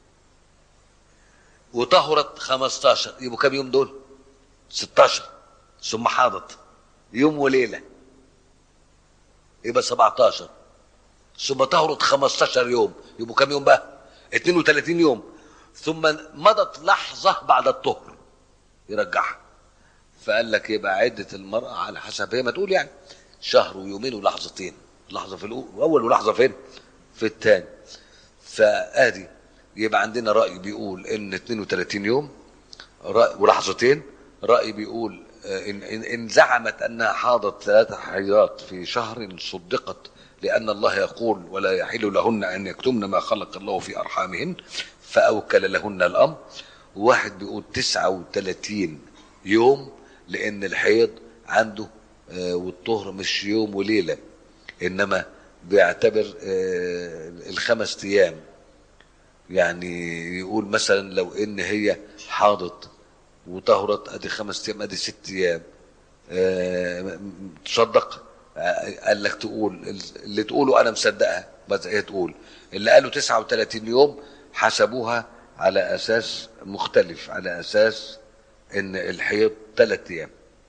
S4: وطهرت 15 يبقوا كام يوم دول 16 ثم حاضت يوم وليلة يبقى 17 ثم طهرت 15 يوم يبقوا كام يوم بقى 32 يوم ثم مضت لحظة بعد الطهر يرجعها فقال لك يبقى عدة المرأة على حسب هي ما تقول يعني شهر ويومين ولحظتين لحظة في الأول ولحظة فين في الثاني فادي يبقى عندنا رأي بيقول ان 32 يوم رأي ولحظتين رأي بيقول آه، إن, إن, إن زعمت أنها حاضت ثلاثة حيضات في شهر صدقت لأن الله يقول ولا يحل لهن أن يكتمن ما خلق الله في أرحامهن فأوكل لهن الأمر واحد بيقول 39 يوم لأن الحيض عنده آه، والطهر مش يوم وليلة إنما بيعتبر آه، الخمس أيام يعني يقول مثلا لو ان هي حاضت وطهرت ادي خمس ايام ادي ست ايام آه، م- م- تصدق آه، قال لك تقول اللي تقوله انا مصدقها بس هي تقول اللي قالوا 39 يوم حسبوها على اساس مختلف على اساس ان الحيض ثلاث ايام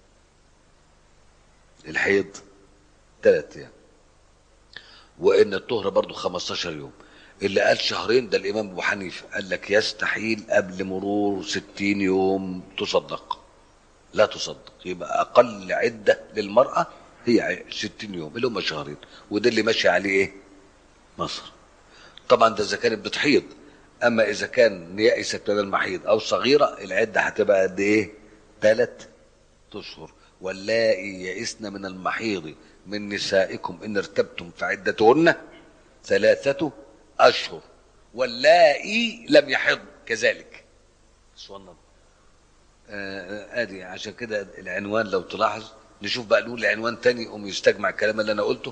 S4: الحيض ثلاث ايام وان الطهر برضو 15 يوم اللي قال شهرين ده الامام ابو حنيفه قال لك يستحيل قبل مرور 60 يوم تصدق لا تصدق يبقى اقل عده للمراه هي ع- 60 يوم اللي هم شهرين وده اللي ماشي عليه ايه مصر طبعا ده اذا كانت بتحيض اما اذا كان يئست من المحيض او صغيره العده هتبقى قد ايه ثلاث اشهر واللائي يئسن من المحيض من نسائكم ان ارتبتم فعدتهن ثلاثة أشهر واللائي لم يحض كذلك سبحان الله آه، ادي عشان كده العنوان لو تلاحظ نشوف بقى نقول عنوان تاني يقوم يستجمع الكلام اللي انا قلته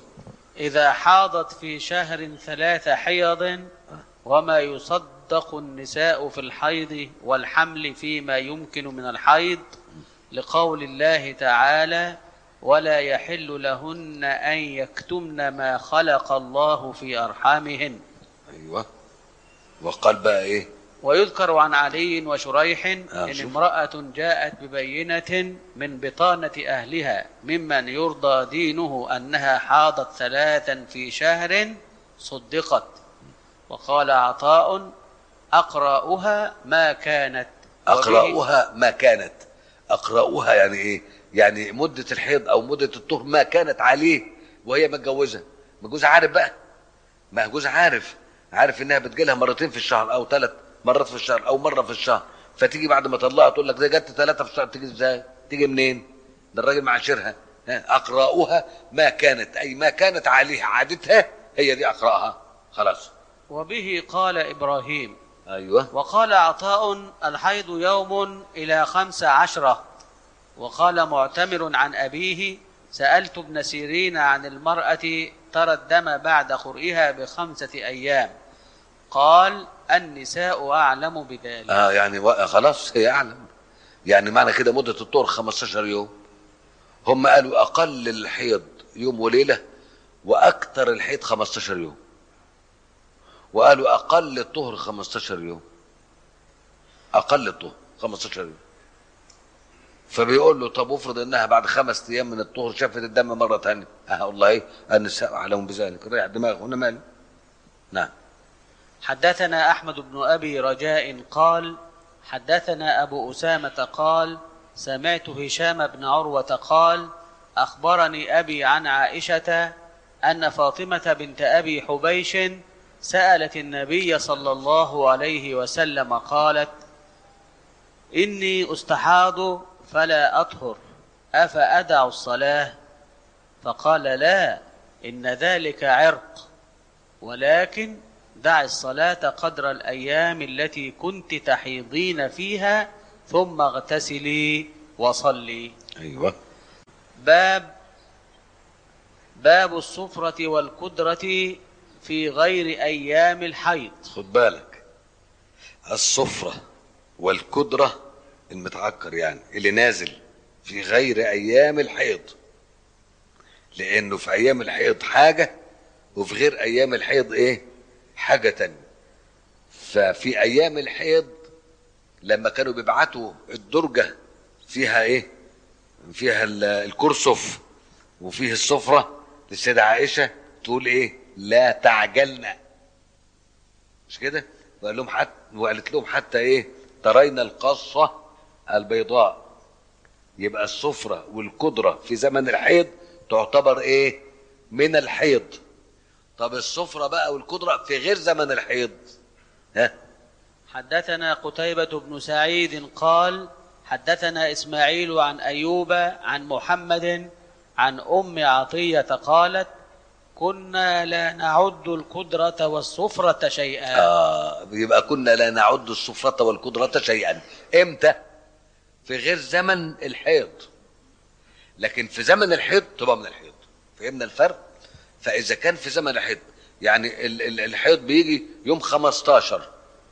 S3: إذا حاضت في شهر ثلاث حيض وما يصدق النساء في الحيض والحمل فيما يمكن من الحيض لقول الله تعالى ولا يحل لهن أن يكتمن ما خلق الله في أرحامهن
S4: ايوه وقال بقى ايه
S3: ويذكر عن علي وشريح
S4: آه،
S3: إن
S4: شوف.
S3: امرأة جاءت ببينة من بطانة أهلها ممن يرضى دينه أنها حاضت ثلاثا في شهر صدقت وقال عطاء أقرأها ما كانت وبه-
S4: اقرأها ما كانت اقرأها يعني ايه يعني مدة الحيض او مدة الطهر ما كانت عليه وهي متجوزة ما جوزها عارف بقى ما جوزها عارف عارف انها بتجيلها مرتين في الشهر او ثلاث مرات في الشهر او مرة في الشهر فتيجي بعد ما طلقها تقول لك ده جت ثلاثة في الشهر تيجي ازاي تيجي منين ده الراجل معاشرها ها، اقرأها ما كانت اي ما كانت عليها عادتها هي دي اقرأها خلاص
S3: وبه قال إبراهيم
S4: ايوه
S3: وقال عطاء الحيض يوم إلى خمس عشرة وقال معتمر عن أبيه سألت ابن سيرين عن المرأة ترى الدم بعد خرئها بخمسة أيام قال النساء أعلم بذلك
S4: اه يعني و- خلاص هي اعلم يعني معنى كده مده الطهر 15 يوم هم قالوا اقل الحيض يوم وليله واكثر الحيض 15 يوم وقالوا اقل الطهر 15 يوم اقل الطهر 15 يوم فبيقول له طب افرض انها بعد خمس ايام من الطهر شافت الدم مره ثانيه اه والله ايه النساء اعلم بذلك ريح دماغه انا مالي نعم
S3: حدثنا أحمد بن أبي رجاء قال حدثنا أبو أسامة قال سمعت هشام بن عروة قال أخبرني أبي عن عائشة أن فاطمة بنت أبي حبيش سألت النبي صلى الله عليه وسلم قالت إني أستحاض فلا أطهر أفأدع الصلاة فقال لا إن ذلك عرق ولكن دع الصلاة قدر الأيام التي كنت تحيضين فيها ثم اغتسلي وصلي
S4: ايوه
S3: باب باب الصفرة والقدرة في غير أيام الحيض
S4: خد بالك الصفرة والكدرة المتعكر يعني اللي نازل في غير أيام الحيض لأنه في أيام الحيض حاجة وفي غير أيام الحيض إيه حاجة تانية ففي أيام الحيض لما كانوا بيبعتوا الدرجة فيها إيه فيها ال- الكرسف وفيه الصفرة للسيدة عائشة تقول إيه لا تعجلنا مش كده وقال لهم حتى وقالت لهم حتى ايه ترين القصة البيضاء يبقى الصفرة والقدرة في زمن الحيض تعتبر ايه من الحيض طب الصفرة بقى والقدرة في غير زمن الحيض ها
S3: حدثنا قتيبة بن سعيد قال حدثنا إسماعيل عن أيوب عن محمد عن أم عطية قالت كنا لا نعد القدرة والصفرة شيئا
S4: آه يبقى كنا لا نعد الصفرة والقدرة شيئا امتى في غير زمن الحيض لكن في زمن الحيض تبقى من الحيض فهمنا الفرق فاذا كان في زمن الحيض يعني ال- ال- الحيض بيجي يوم 15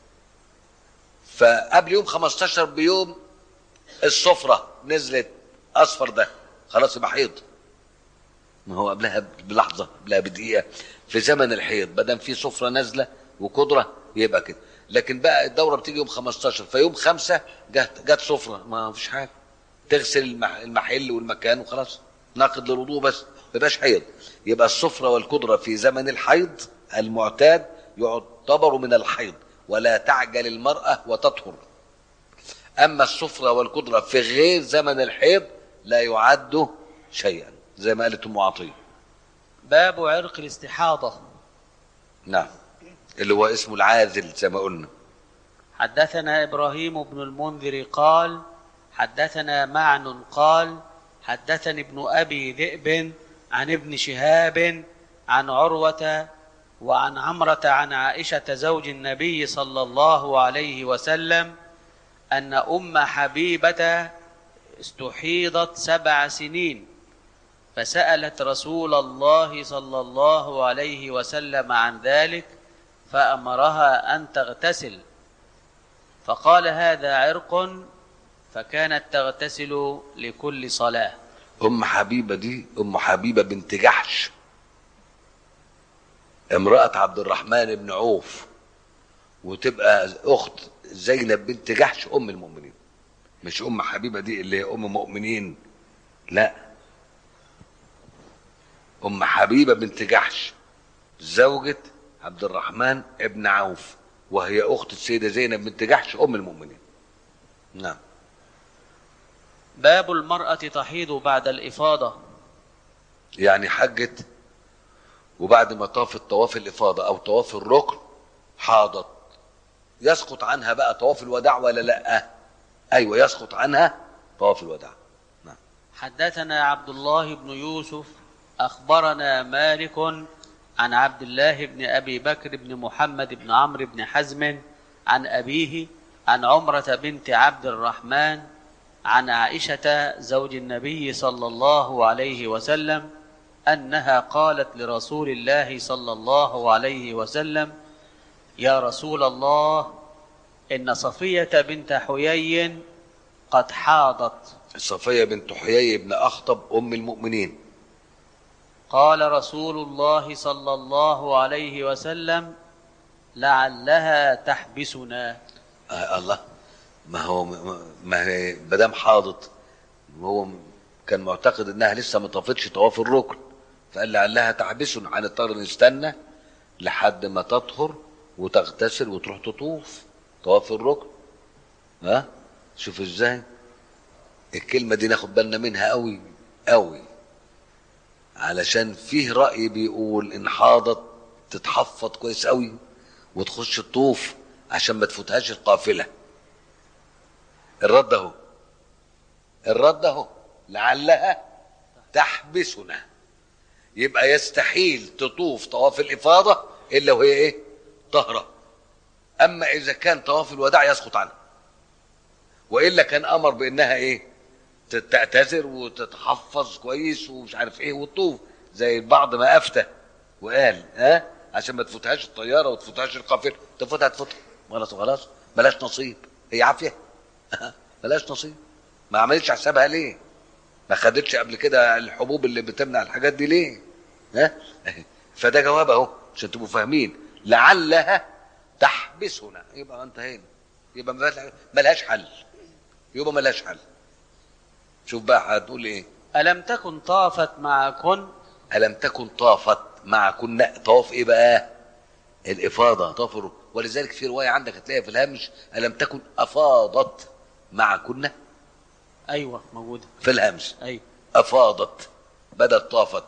S4: فقبل يوم 15 بيوم الصفرة نزلت اصفر ده خلاص يبقى حيض ما هو قبلها بلحظه قبلها بدقيقه في زمن الحيض ما دام في صفره نازله وقدره يبقى كده لكن بقى الدوره بتيجي يوم 15 فيوم خمسة جت جت صفره ما فيش حاجه تغسل المح- المحل والمكان وخلاص ناقد للوضوء بس ما يبقاش حيض يبقى الصفره والقدره في زمن الحيض المعتاد يعتبر من الحيض ولا تعجل المراه وتطهر اما الصفرة والقدرة في غير زمن الحيض لا يعد شيئا زي ما قالت ام عطيه
S3: باب عرق الاستحاضة
S4: نعم اللي هو اسمه العاذل زي ما قلنا
S3: حدثنا إبراهيم بن المنذر قال حدثنا معن قال حدثني ابن أبي ذئب عن ابن شهاب عن عروة وعن عمرة عن عائشة زوج النبي صلى الله عليه وسلم أن أم حبيبة استحيضت سبع سنين فسألت رسول الله صلى الله عليه وسلم عن ذلك فأمرها أن تغتسل فقال هذا عرق فكانت تغتسل لكل صلاة
S4: ام حبيبه دي ام حبيبه بنت جحش امراه عبد الرحمن بن عوف وتبقى اخت زينب بنت جحش ام المؤمنين مش ام حبيبه دي اللي هي ام مؤمنين لا ام حبيبه بنت جحش زوجة عبد الرحمن ابن عوف وهي اخت السيده زينب بنت جحش ام المؤمنين نعم
S3: باب المرأة تحيض بعد الإفاضة
S4: يعني حجت وبعد ما طافت طواف الإفاضة أو طواف الركن حاضت يسقط عنها بقى طواف الوداع ولا لا أيوة يسقط عنها طواف الوداع نعم
S3: حدثنا عبد الله بن يوسف أخبرنا مالك عن عبد الله بن أبي بكر بن محمد بن عمرو بن حزم عن أبيه عن عمرة بنت عبد الرحمن عن عائشة زوج النبي صلى الله عليه وسلم أنها قالت لرسول الله صلى الله عليه وسلم يا رسول الله إن صفية بنت حيي قد حاضت
S4: صفية بنت حيي بن أخطب أم المؤمنين
S3: قال رسول الله صلى الله عليه وسلم لعلها تحبسنا
S4: آه الله ما هو ما هي مدام حاضت هو كان معتقد انها لسه ما طافتش طواف الركن فقال لعلها تحبس عن الطهر نستنى لحد ما تطهر وتغتسل وتروح تطوف طواف الركن ها شوف ازاي الكلمه دي ناخد بالنا منها قوي قوي علشان فيه راي بيقول ان حاضت تتحفظ كويس قوي وتخش تطوف عشان ما تفوتهاش القافله الرد اهو الرد اهو لعلها تحبسنا يبقى يستحيل تطوف طواف الافاضه الا وهي ايه طهره اما اذا كان طواف الوداع يسقط عنها والا كان امر بانها ايه تعتذر وتتحفظ كويس ومش عارف ايه وتطوف زي البعض ما افتى وقال ها عشان ما تفوتهاش الطياره وتفوتهاش القافله تفوتها تفوتها خلاص خلاص بلاش نصيب هي عافيه بلاش نصيب ما عملتش حسابها ليه ما خدتش قبل كده الحبوب اللي بتمنع الحاجات دي ليه ها فده جواب اهو عشان تبقوا فاهمين لعلها تحبسنا يبقى انتهينا يبقى ملهاش حل يبقى ملهاش حل شوف بقى هتقول ايه
S3: ألم تكن طافت معكن
S4: ألم تكن طافت معكن طواف ايه بقى الإفاضة طواف الر- ولذلك في رواية عندك هتلاقيها في الهامش ألم تكن أفاضت معكن
S3: أيوة موجودة
S4: في الهامش
S3: أيوة
S4: أفاضت بدل طافت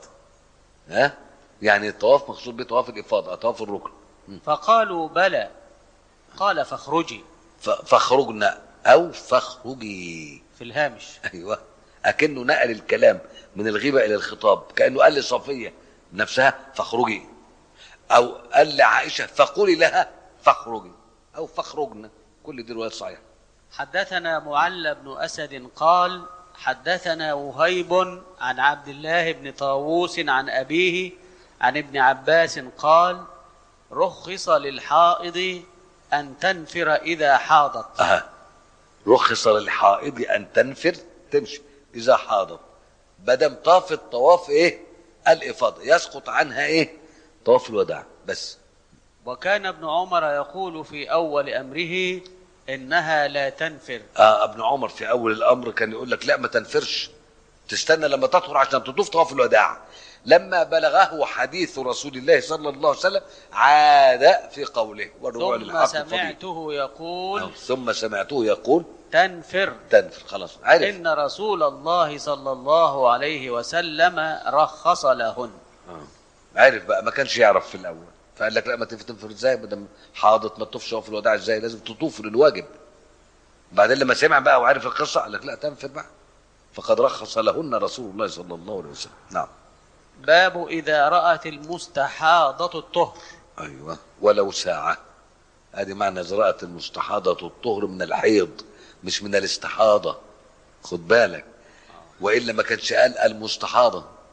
S4: ها يعني الطواف مقصود به طواف الإفاضة طواف الركن
S3: فقالوا بلى قال فاخرجي
S4: ف- فاخرجنا أو فاخرجي
S3: في الهامش
S4: ايوه اكنه نقل الكلام من الغيبه الى الخطاب كانه قال لصفيه نفسها فاخرجي او قال لعائشه فقولي لها فاخرجي او فاخرجنا كل دي روايات صحيحه
S3: حدثنا معل بن أسد قال حدثنا وهيب عن عبد الله بن طاووس عن أبيه عن ابن عباس قال رخص للحائض أن تنفر إذا حاضت
S4: اها رخص للحائض ان تنفر تمشي اذا حاضت بدم طاف الطواف ايه الافاضه يسقط عنها ايه طواف الوداع بس
S3: وكان ابن عمر يقول في أول أمره إنها لا تنفر
S4: آه ابن عمر في اول الامر كان يقول لك لا ما تنفرش تستنى لما تطهر عشان تطوف طواف الوداع لما بلغه حديث رسول الله صلى الله عليه وسلم عاد في قوله والرجوع
S3: ثم
S4: للحق فضيل
S3: سمعته يقول
S4: ثم سمعته يقول
S3: تنفر
S4: تنفر خلاص عرف
S3: إن رسول الله صلى الله عليه وسلم رخص لهن
S4: آه. عرف بقى ما كانش يعرف في الاول فقال لك لا ما تنفر تنفر ازاي ما دام حاضت ما تطوفش طواف الوداع ازاي لازم تطوف للواجب بعدين لما سمع بقى وعرف القصه قال لك لا تنفر بقى فقد رخص لهن رسول الله صلى الله عليه وسلم نعم
S3: باب إذا رأت المستحاضة الطهر
S4: ايوه ولو ساعه ادي معنى زراعه المستحاضه الطهر من الحيض مش من الاستحاضه خد بالك والا ما كانش قال المستحاضه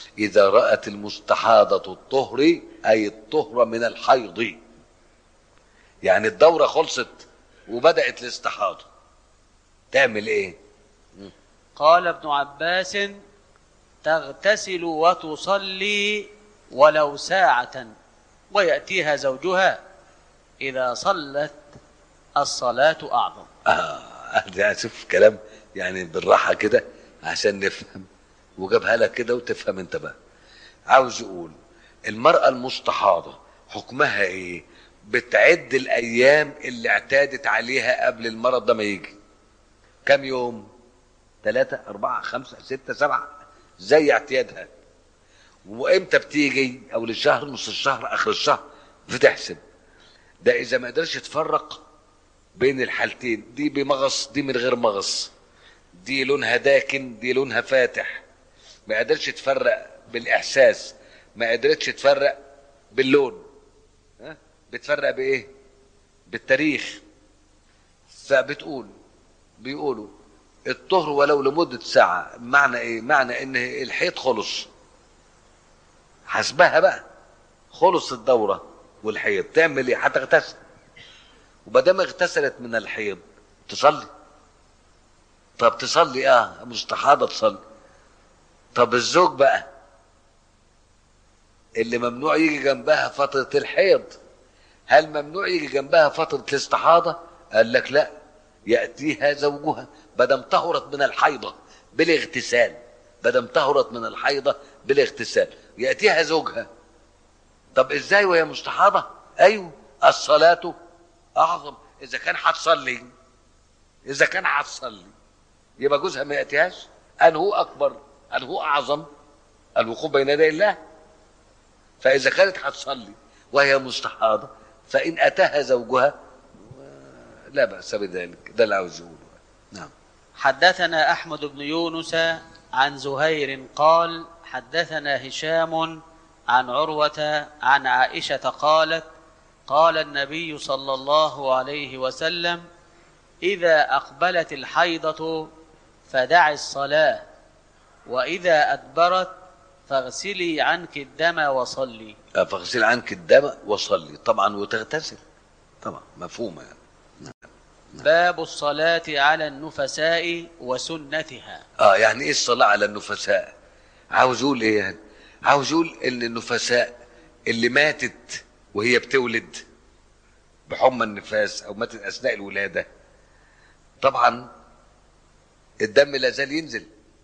S4: إذا رأت المستحاضة الطهر أي الطهر من الحيض يعني الدورة خلصت وبدأت الاستحاضة تعمل إيه؟
S3: قال ابن عباس تغتسل وتصلي ولو ساعة ويأتيها زوجها إذا صلت الصلاة أعظم
S4: آه ده شوف كلام يعني بالراحة كده عشان نفهم وجابها لك كده وتفهم انت بقى عاوز يقول المرأة المستحاضة حكمها ايه بتعد الايام اللي اعتادت عليها قبل المرض ده ما يجي كم يوم ثلاثة أربعة خمسة ستة سبعة زي اعتيادها وامتى بتيجي اول الشهر نص الشهر اخر الشهر بتحسب ده اذا ما قدرش تفرق بين الحالتين دي بمغص دي من غير مغص دي لونها داكن دي لونها فاتح ما قدرش تفرق بالاحساس ما قدرتش تفرق باللون ها بتفرق بايه بالتاريخ فبتقول بيقولوا الطهر ولو لمدة ساعة معنى ايه معنى ان الحيض خلص حسبها بقى خلص الدورة والحيض تعمل ايه هتغتسل وبدام اغتسلت من الحيض تصلي طب تصلي اه مستحاضة تصلي طب الزوج بقى اللي ممنوع يجي جنبها فترة الحيض هل ممنوع يجي جنبها فترة الاستحاضة قال لك لا يأتيها زوجها بدم طهرت من الحيضة بالاغتسال بدم طهرت من الحيضة بالاغتسال يأتيها زوجها طب ازاي وهي مستحاضة ايوه الصلاة اعظم اذا كان هتصلي اذا كان هتصلي يبقى جوزها ما يأتيهاش انه اكبر انه اعظم الوقوف بين يدي الله فاذا كانت هتصلي وهي مستحاضة فان اتاها زوجها لا بأس بذلك ده اللي عاوز يقوله نعم
S3: حدثنا أحمد بن يونس عن زهير قال حدثنا هشام عن عروة عن عائشة قالت قال النبي صلى الله عليه وسلم إذا أقبلت الحيضة فدع الصلاة وإذا أدبرت فاغسلي عنك الدم وصلي
S4: فاغسل عنك الدم وصلي طبعا وتغتسل طبعا مفهومة يعني
S3: باب الصلاة على النفساء وسنتها
S4: اه يعني ايه الصلاة على النفساء عاوز اقول ايه يعني عاوز اقول ان النفساء اللي ماتت وهي بتولد بحمى النفاس او ماتت اثناء الولادة طبعا الدم لا زال ينزل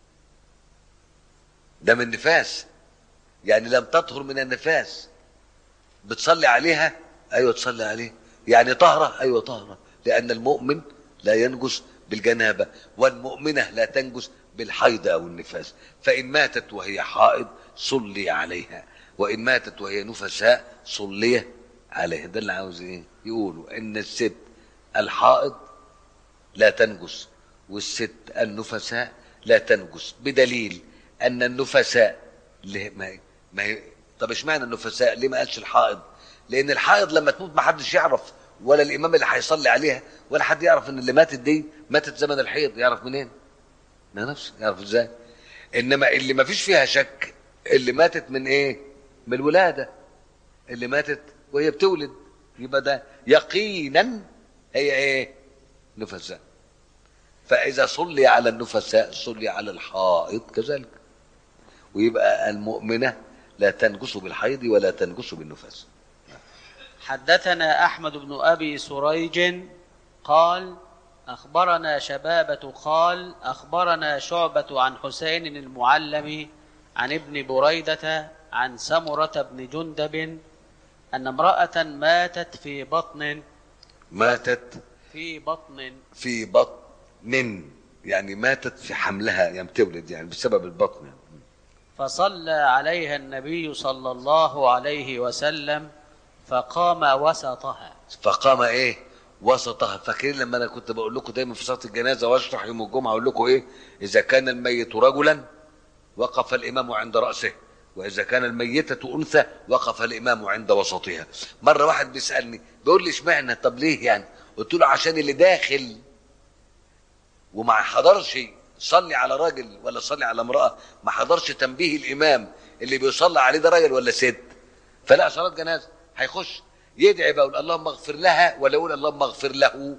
S4: دم النفاس يعني لم تطهر من النفاس بتصلي عليها ايوه تصلي عليها يعني طهرة ايوه طهرة لان المؤمن لا ينجس بالجنابة والمؤمنة لا تنجس بالحيض او النفاس فان ماتت وهي حائض صلي عليها وان ماتت وهي نفساء صلي عليها ده اللي عاوز ايه يقولوا ان الست الحائض لا تنجس والست النفساء لا تنجس بدليل ان النفساء ليه ما هي ما هي طب اشمعنى النفساء ليه ما قالش الحائض لان الحائض لما تموت ما حدش يعرف ولا الامام اللي هيصلي عليها ولا حد يعرف ان اللي ماتت دي ماتت زمن الحيض يعرف منين ما نفسه يعرف ازاي انما اللي ما فيش فيها شك اللي ماتت من ايه من الولاده اللي ماتت وهي بتولد يبقى ده يقينا هي ايه نفساء فاذا صلي على النفساء صلي على الحائض كذلك ويبقى المؤمنه لا تنجس بالحيض ولا تنجس بالنفاس
S3: حدثنا أحمد بن أبي سريج قال أخبرنا شبابة قال أخبرنا شعبة عن حسين المعلم عن ابن بريدة عن سمرة بن جندب أن امرأة ماتت في بطن
S4: ماتت
S3: في بطن
S4: في بطن يعني ماتت في حملها يعني بتولد يعني بسبب البطن يعني.
S3: فصلى عليها النبي صلى الله عليه وسلم فقام وسطها
S4: فقام ايه وسطها فاكرين لما انا كنت بقول لكم دايما في صلاه الجنازه واشرح يوم الجمعه اقول لكم ايه اذا كان الميت رجلا وقف الامام عند راسه واذا كان الميته انثى وقف الامام عند وسطها مره واحد بيسالني بيقول لي اشمعنى طب ليه يعني قلت له عشان اللي داخل وما حضرش صلي على راجل ولا صلي على امراه ما حضرش تنبيه الامام اللي بيصلي عليه ده راجل ولا ست فلا صلاه جنازه هيخش يدعي بقى يقول اللهم اغفر لها ولا يقول اللهم اغفر له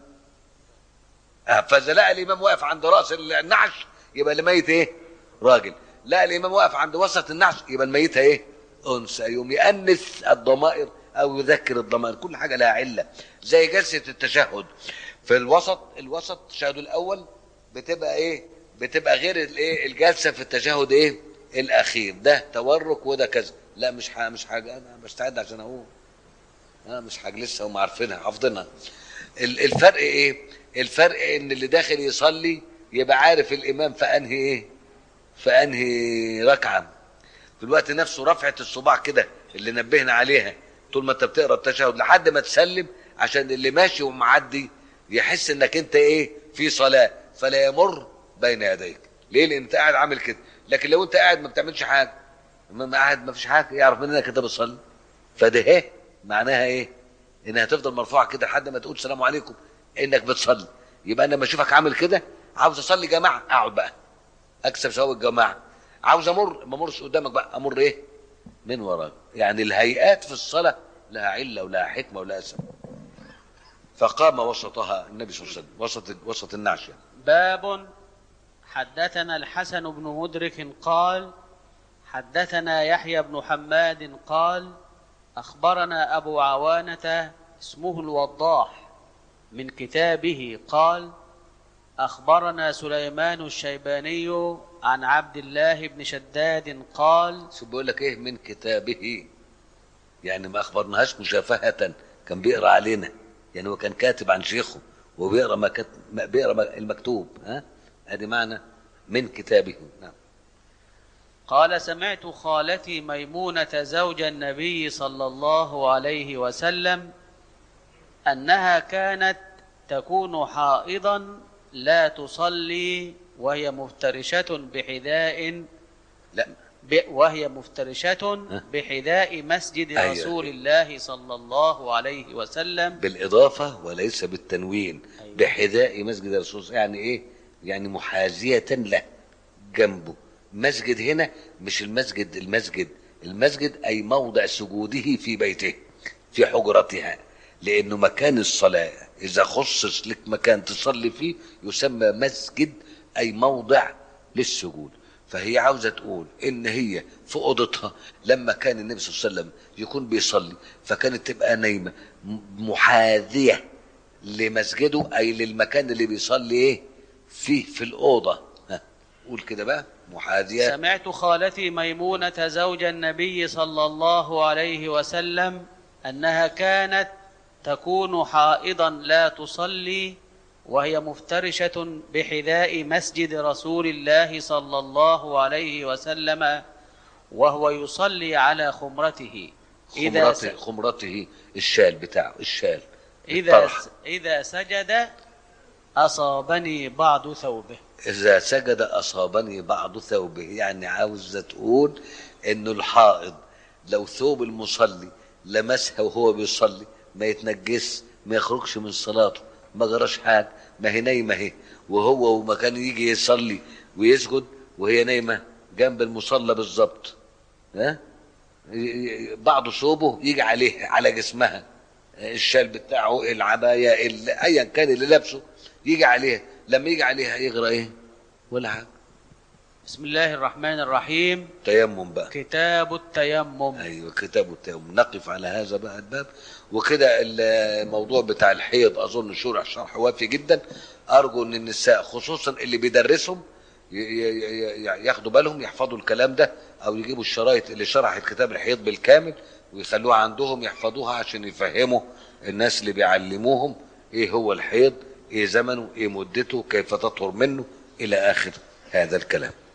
S4: آه، فاذا لقى الامام واقف عند راس النعش يبقى الميت ايه راجل لقى الامام واقف عند وسط النعش يبقى الميتة ايه انثى يوم يأنس الضمائر او يذكر الضمائر كل حاجه لها عله زي جلسه التشهد في الوسط الوسط التشهد الاول بتبقى ايه بتبقى غير الايه الجلسه في التشهد ايه الاخير ده تورك وده كذا لا مش ح... مش حاجه انا بستعد عشان اقول انا مش هجلسها هم عارفينها حافظينها ال- الفرق ايه الفرق ان اللي داخل يصلي يبقى عارف الامام في انهي ايه في انهي ركعه في الوقت نفسه رفعه الصباع كده اللي نبهنا عليها طول ما انت بتقرا التشهد لحد ما تسلم عشان اللي ماشي ومعدي يحس انك انت ايه في صلاه فلا يمر بين يديك ليه لان انت قاعد عامل كده لكن لو انت قاعد ما بتعملش حاجه ما ما قاعد ما فيش حاجه يعرف منك انت بتصلي فده ايه معناها ايه انها تفضل مرفوعه كده لحد ما تقول السلام عليكم انك بتصلي يبقى انا لما اشوفك عامل كده عاوز اصلي جماعه اقعد بقى اكسب ثواب الجماعه عاوز امر ما امرش قدامك بقى امر ايه من وراك يعني الهيئات في الصلاه لها عله ولها حكمه ولها سبب فقام وسطها النبي صلى الله عليه وسلم وسط وسط النعش يعني.
S3: باب حدثنا الحسن بن مدرك قال حدثنا يحيى بن حماد قال اخبرنا ابو عوانه اسمه الوضاح من كتابه قال اخبرنا سليمان الشيباني عن عبد الله بن شداد قال
S4: شوف بيقول لك ايه من كتابه يعني ما اخبرناهاش مشافهه كان بيقرا علينا يعني هو كان كاتب عن شيخه وبيقرا ما كت... ما بيقرا ما- المكتوب ها ادي معنى من كتابه نعم
S3: قال سمعت خالتي ميمونه زوج النبي صلى الله عليه وسلم انها كانت تكون حائضا لا تصلي وهي مفترشه بحذاء
S4: لا
S3: ب- وهي مفترشه بحذاء مسجد
S4: أيوة.
S3: رسول الله صلى الله عليه وسلم
S4: بالاضافه وليس بالتنوين
S3: أيوة.
S4: بحذاء مسجد الرسول يعني ايه يعني محاذيه له جنبه مسجد هنا مش المسجد المسجد المسجد اي موضع سجوده في بيته في حجرتها لانه مكان الصلاه اذا خصص لك مكان تصلي فيه يسمى مسجد اي موضع للسجود فهي عاوزه تقول ان هي في اوضتها لما كان النبي صلى الله عليه وسلم يكون بيصلي فكانت تبقى نايمه م- محاذيه لمسجده اي للمكان اللي بيصلي ايه فيه في الاوضه ها قول كده بقى محاذيه
S3: سمعت خالتي ميمونه زوج النبي صلى الله عليه وسلم انها كانت تكون حائضا لا تصلي وهي مفترشه بحذاء مسجد رسول الله صلى الله عليه وسلم وهو يصلي على خمرته اذا س-
S4: خمرته خمرته الشال بتاعه الشال
S3: اذا
S4: الطرح.
S3: س- اذا سجد اصابني بعض ثوبه
S4: إذا سجد أصابني بعض ثوبه يعني عاوزة تقول إنه الحائض لو ثوب المصلي لمسها وهو بيصلي ما يتنجس ما يخرجش من صلاته ما جراش حاجة ما هي نايمة اهي وهو وما كان يجي يصلي ويسجد وهي نايمة جنب المصلى بالظبط ها ي- ي- بعض ثوبه يجي عليه على جسمها الشال بتاعه العباية ال- ايا كان اللي لابسه يجي عليها لما يجي عليها يغرى ايه ولا حاجه
S3: بسم الله الرحمن الرحيم
S4: تيمم بقى
S3: كتاب التيمم
S4: ايوه كتاب التيمم نقف على هذا بقى الباب وكده الموضوع بتاع الحيض اظن شرح شرح وافي جدا ارجو ان النساء خصوصا اللي بيدرسهم ي- ي- ي- ياخدوا بالهم يحفظوا الكلام ده او يجيبوا الشرايط اللي شرحت كتاب الحيض بالكامل ويخلوها عندهم يحفظوها عشان يفهموا الناس اللي بيعلموهم ايه هو الحيض ايه زمنه ايه مدته كيف تطهر منه الى اخر هذا الكلام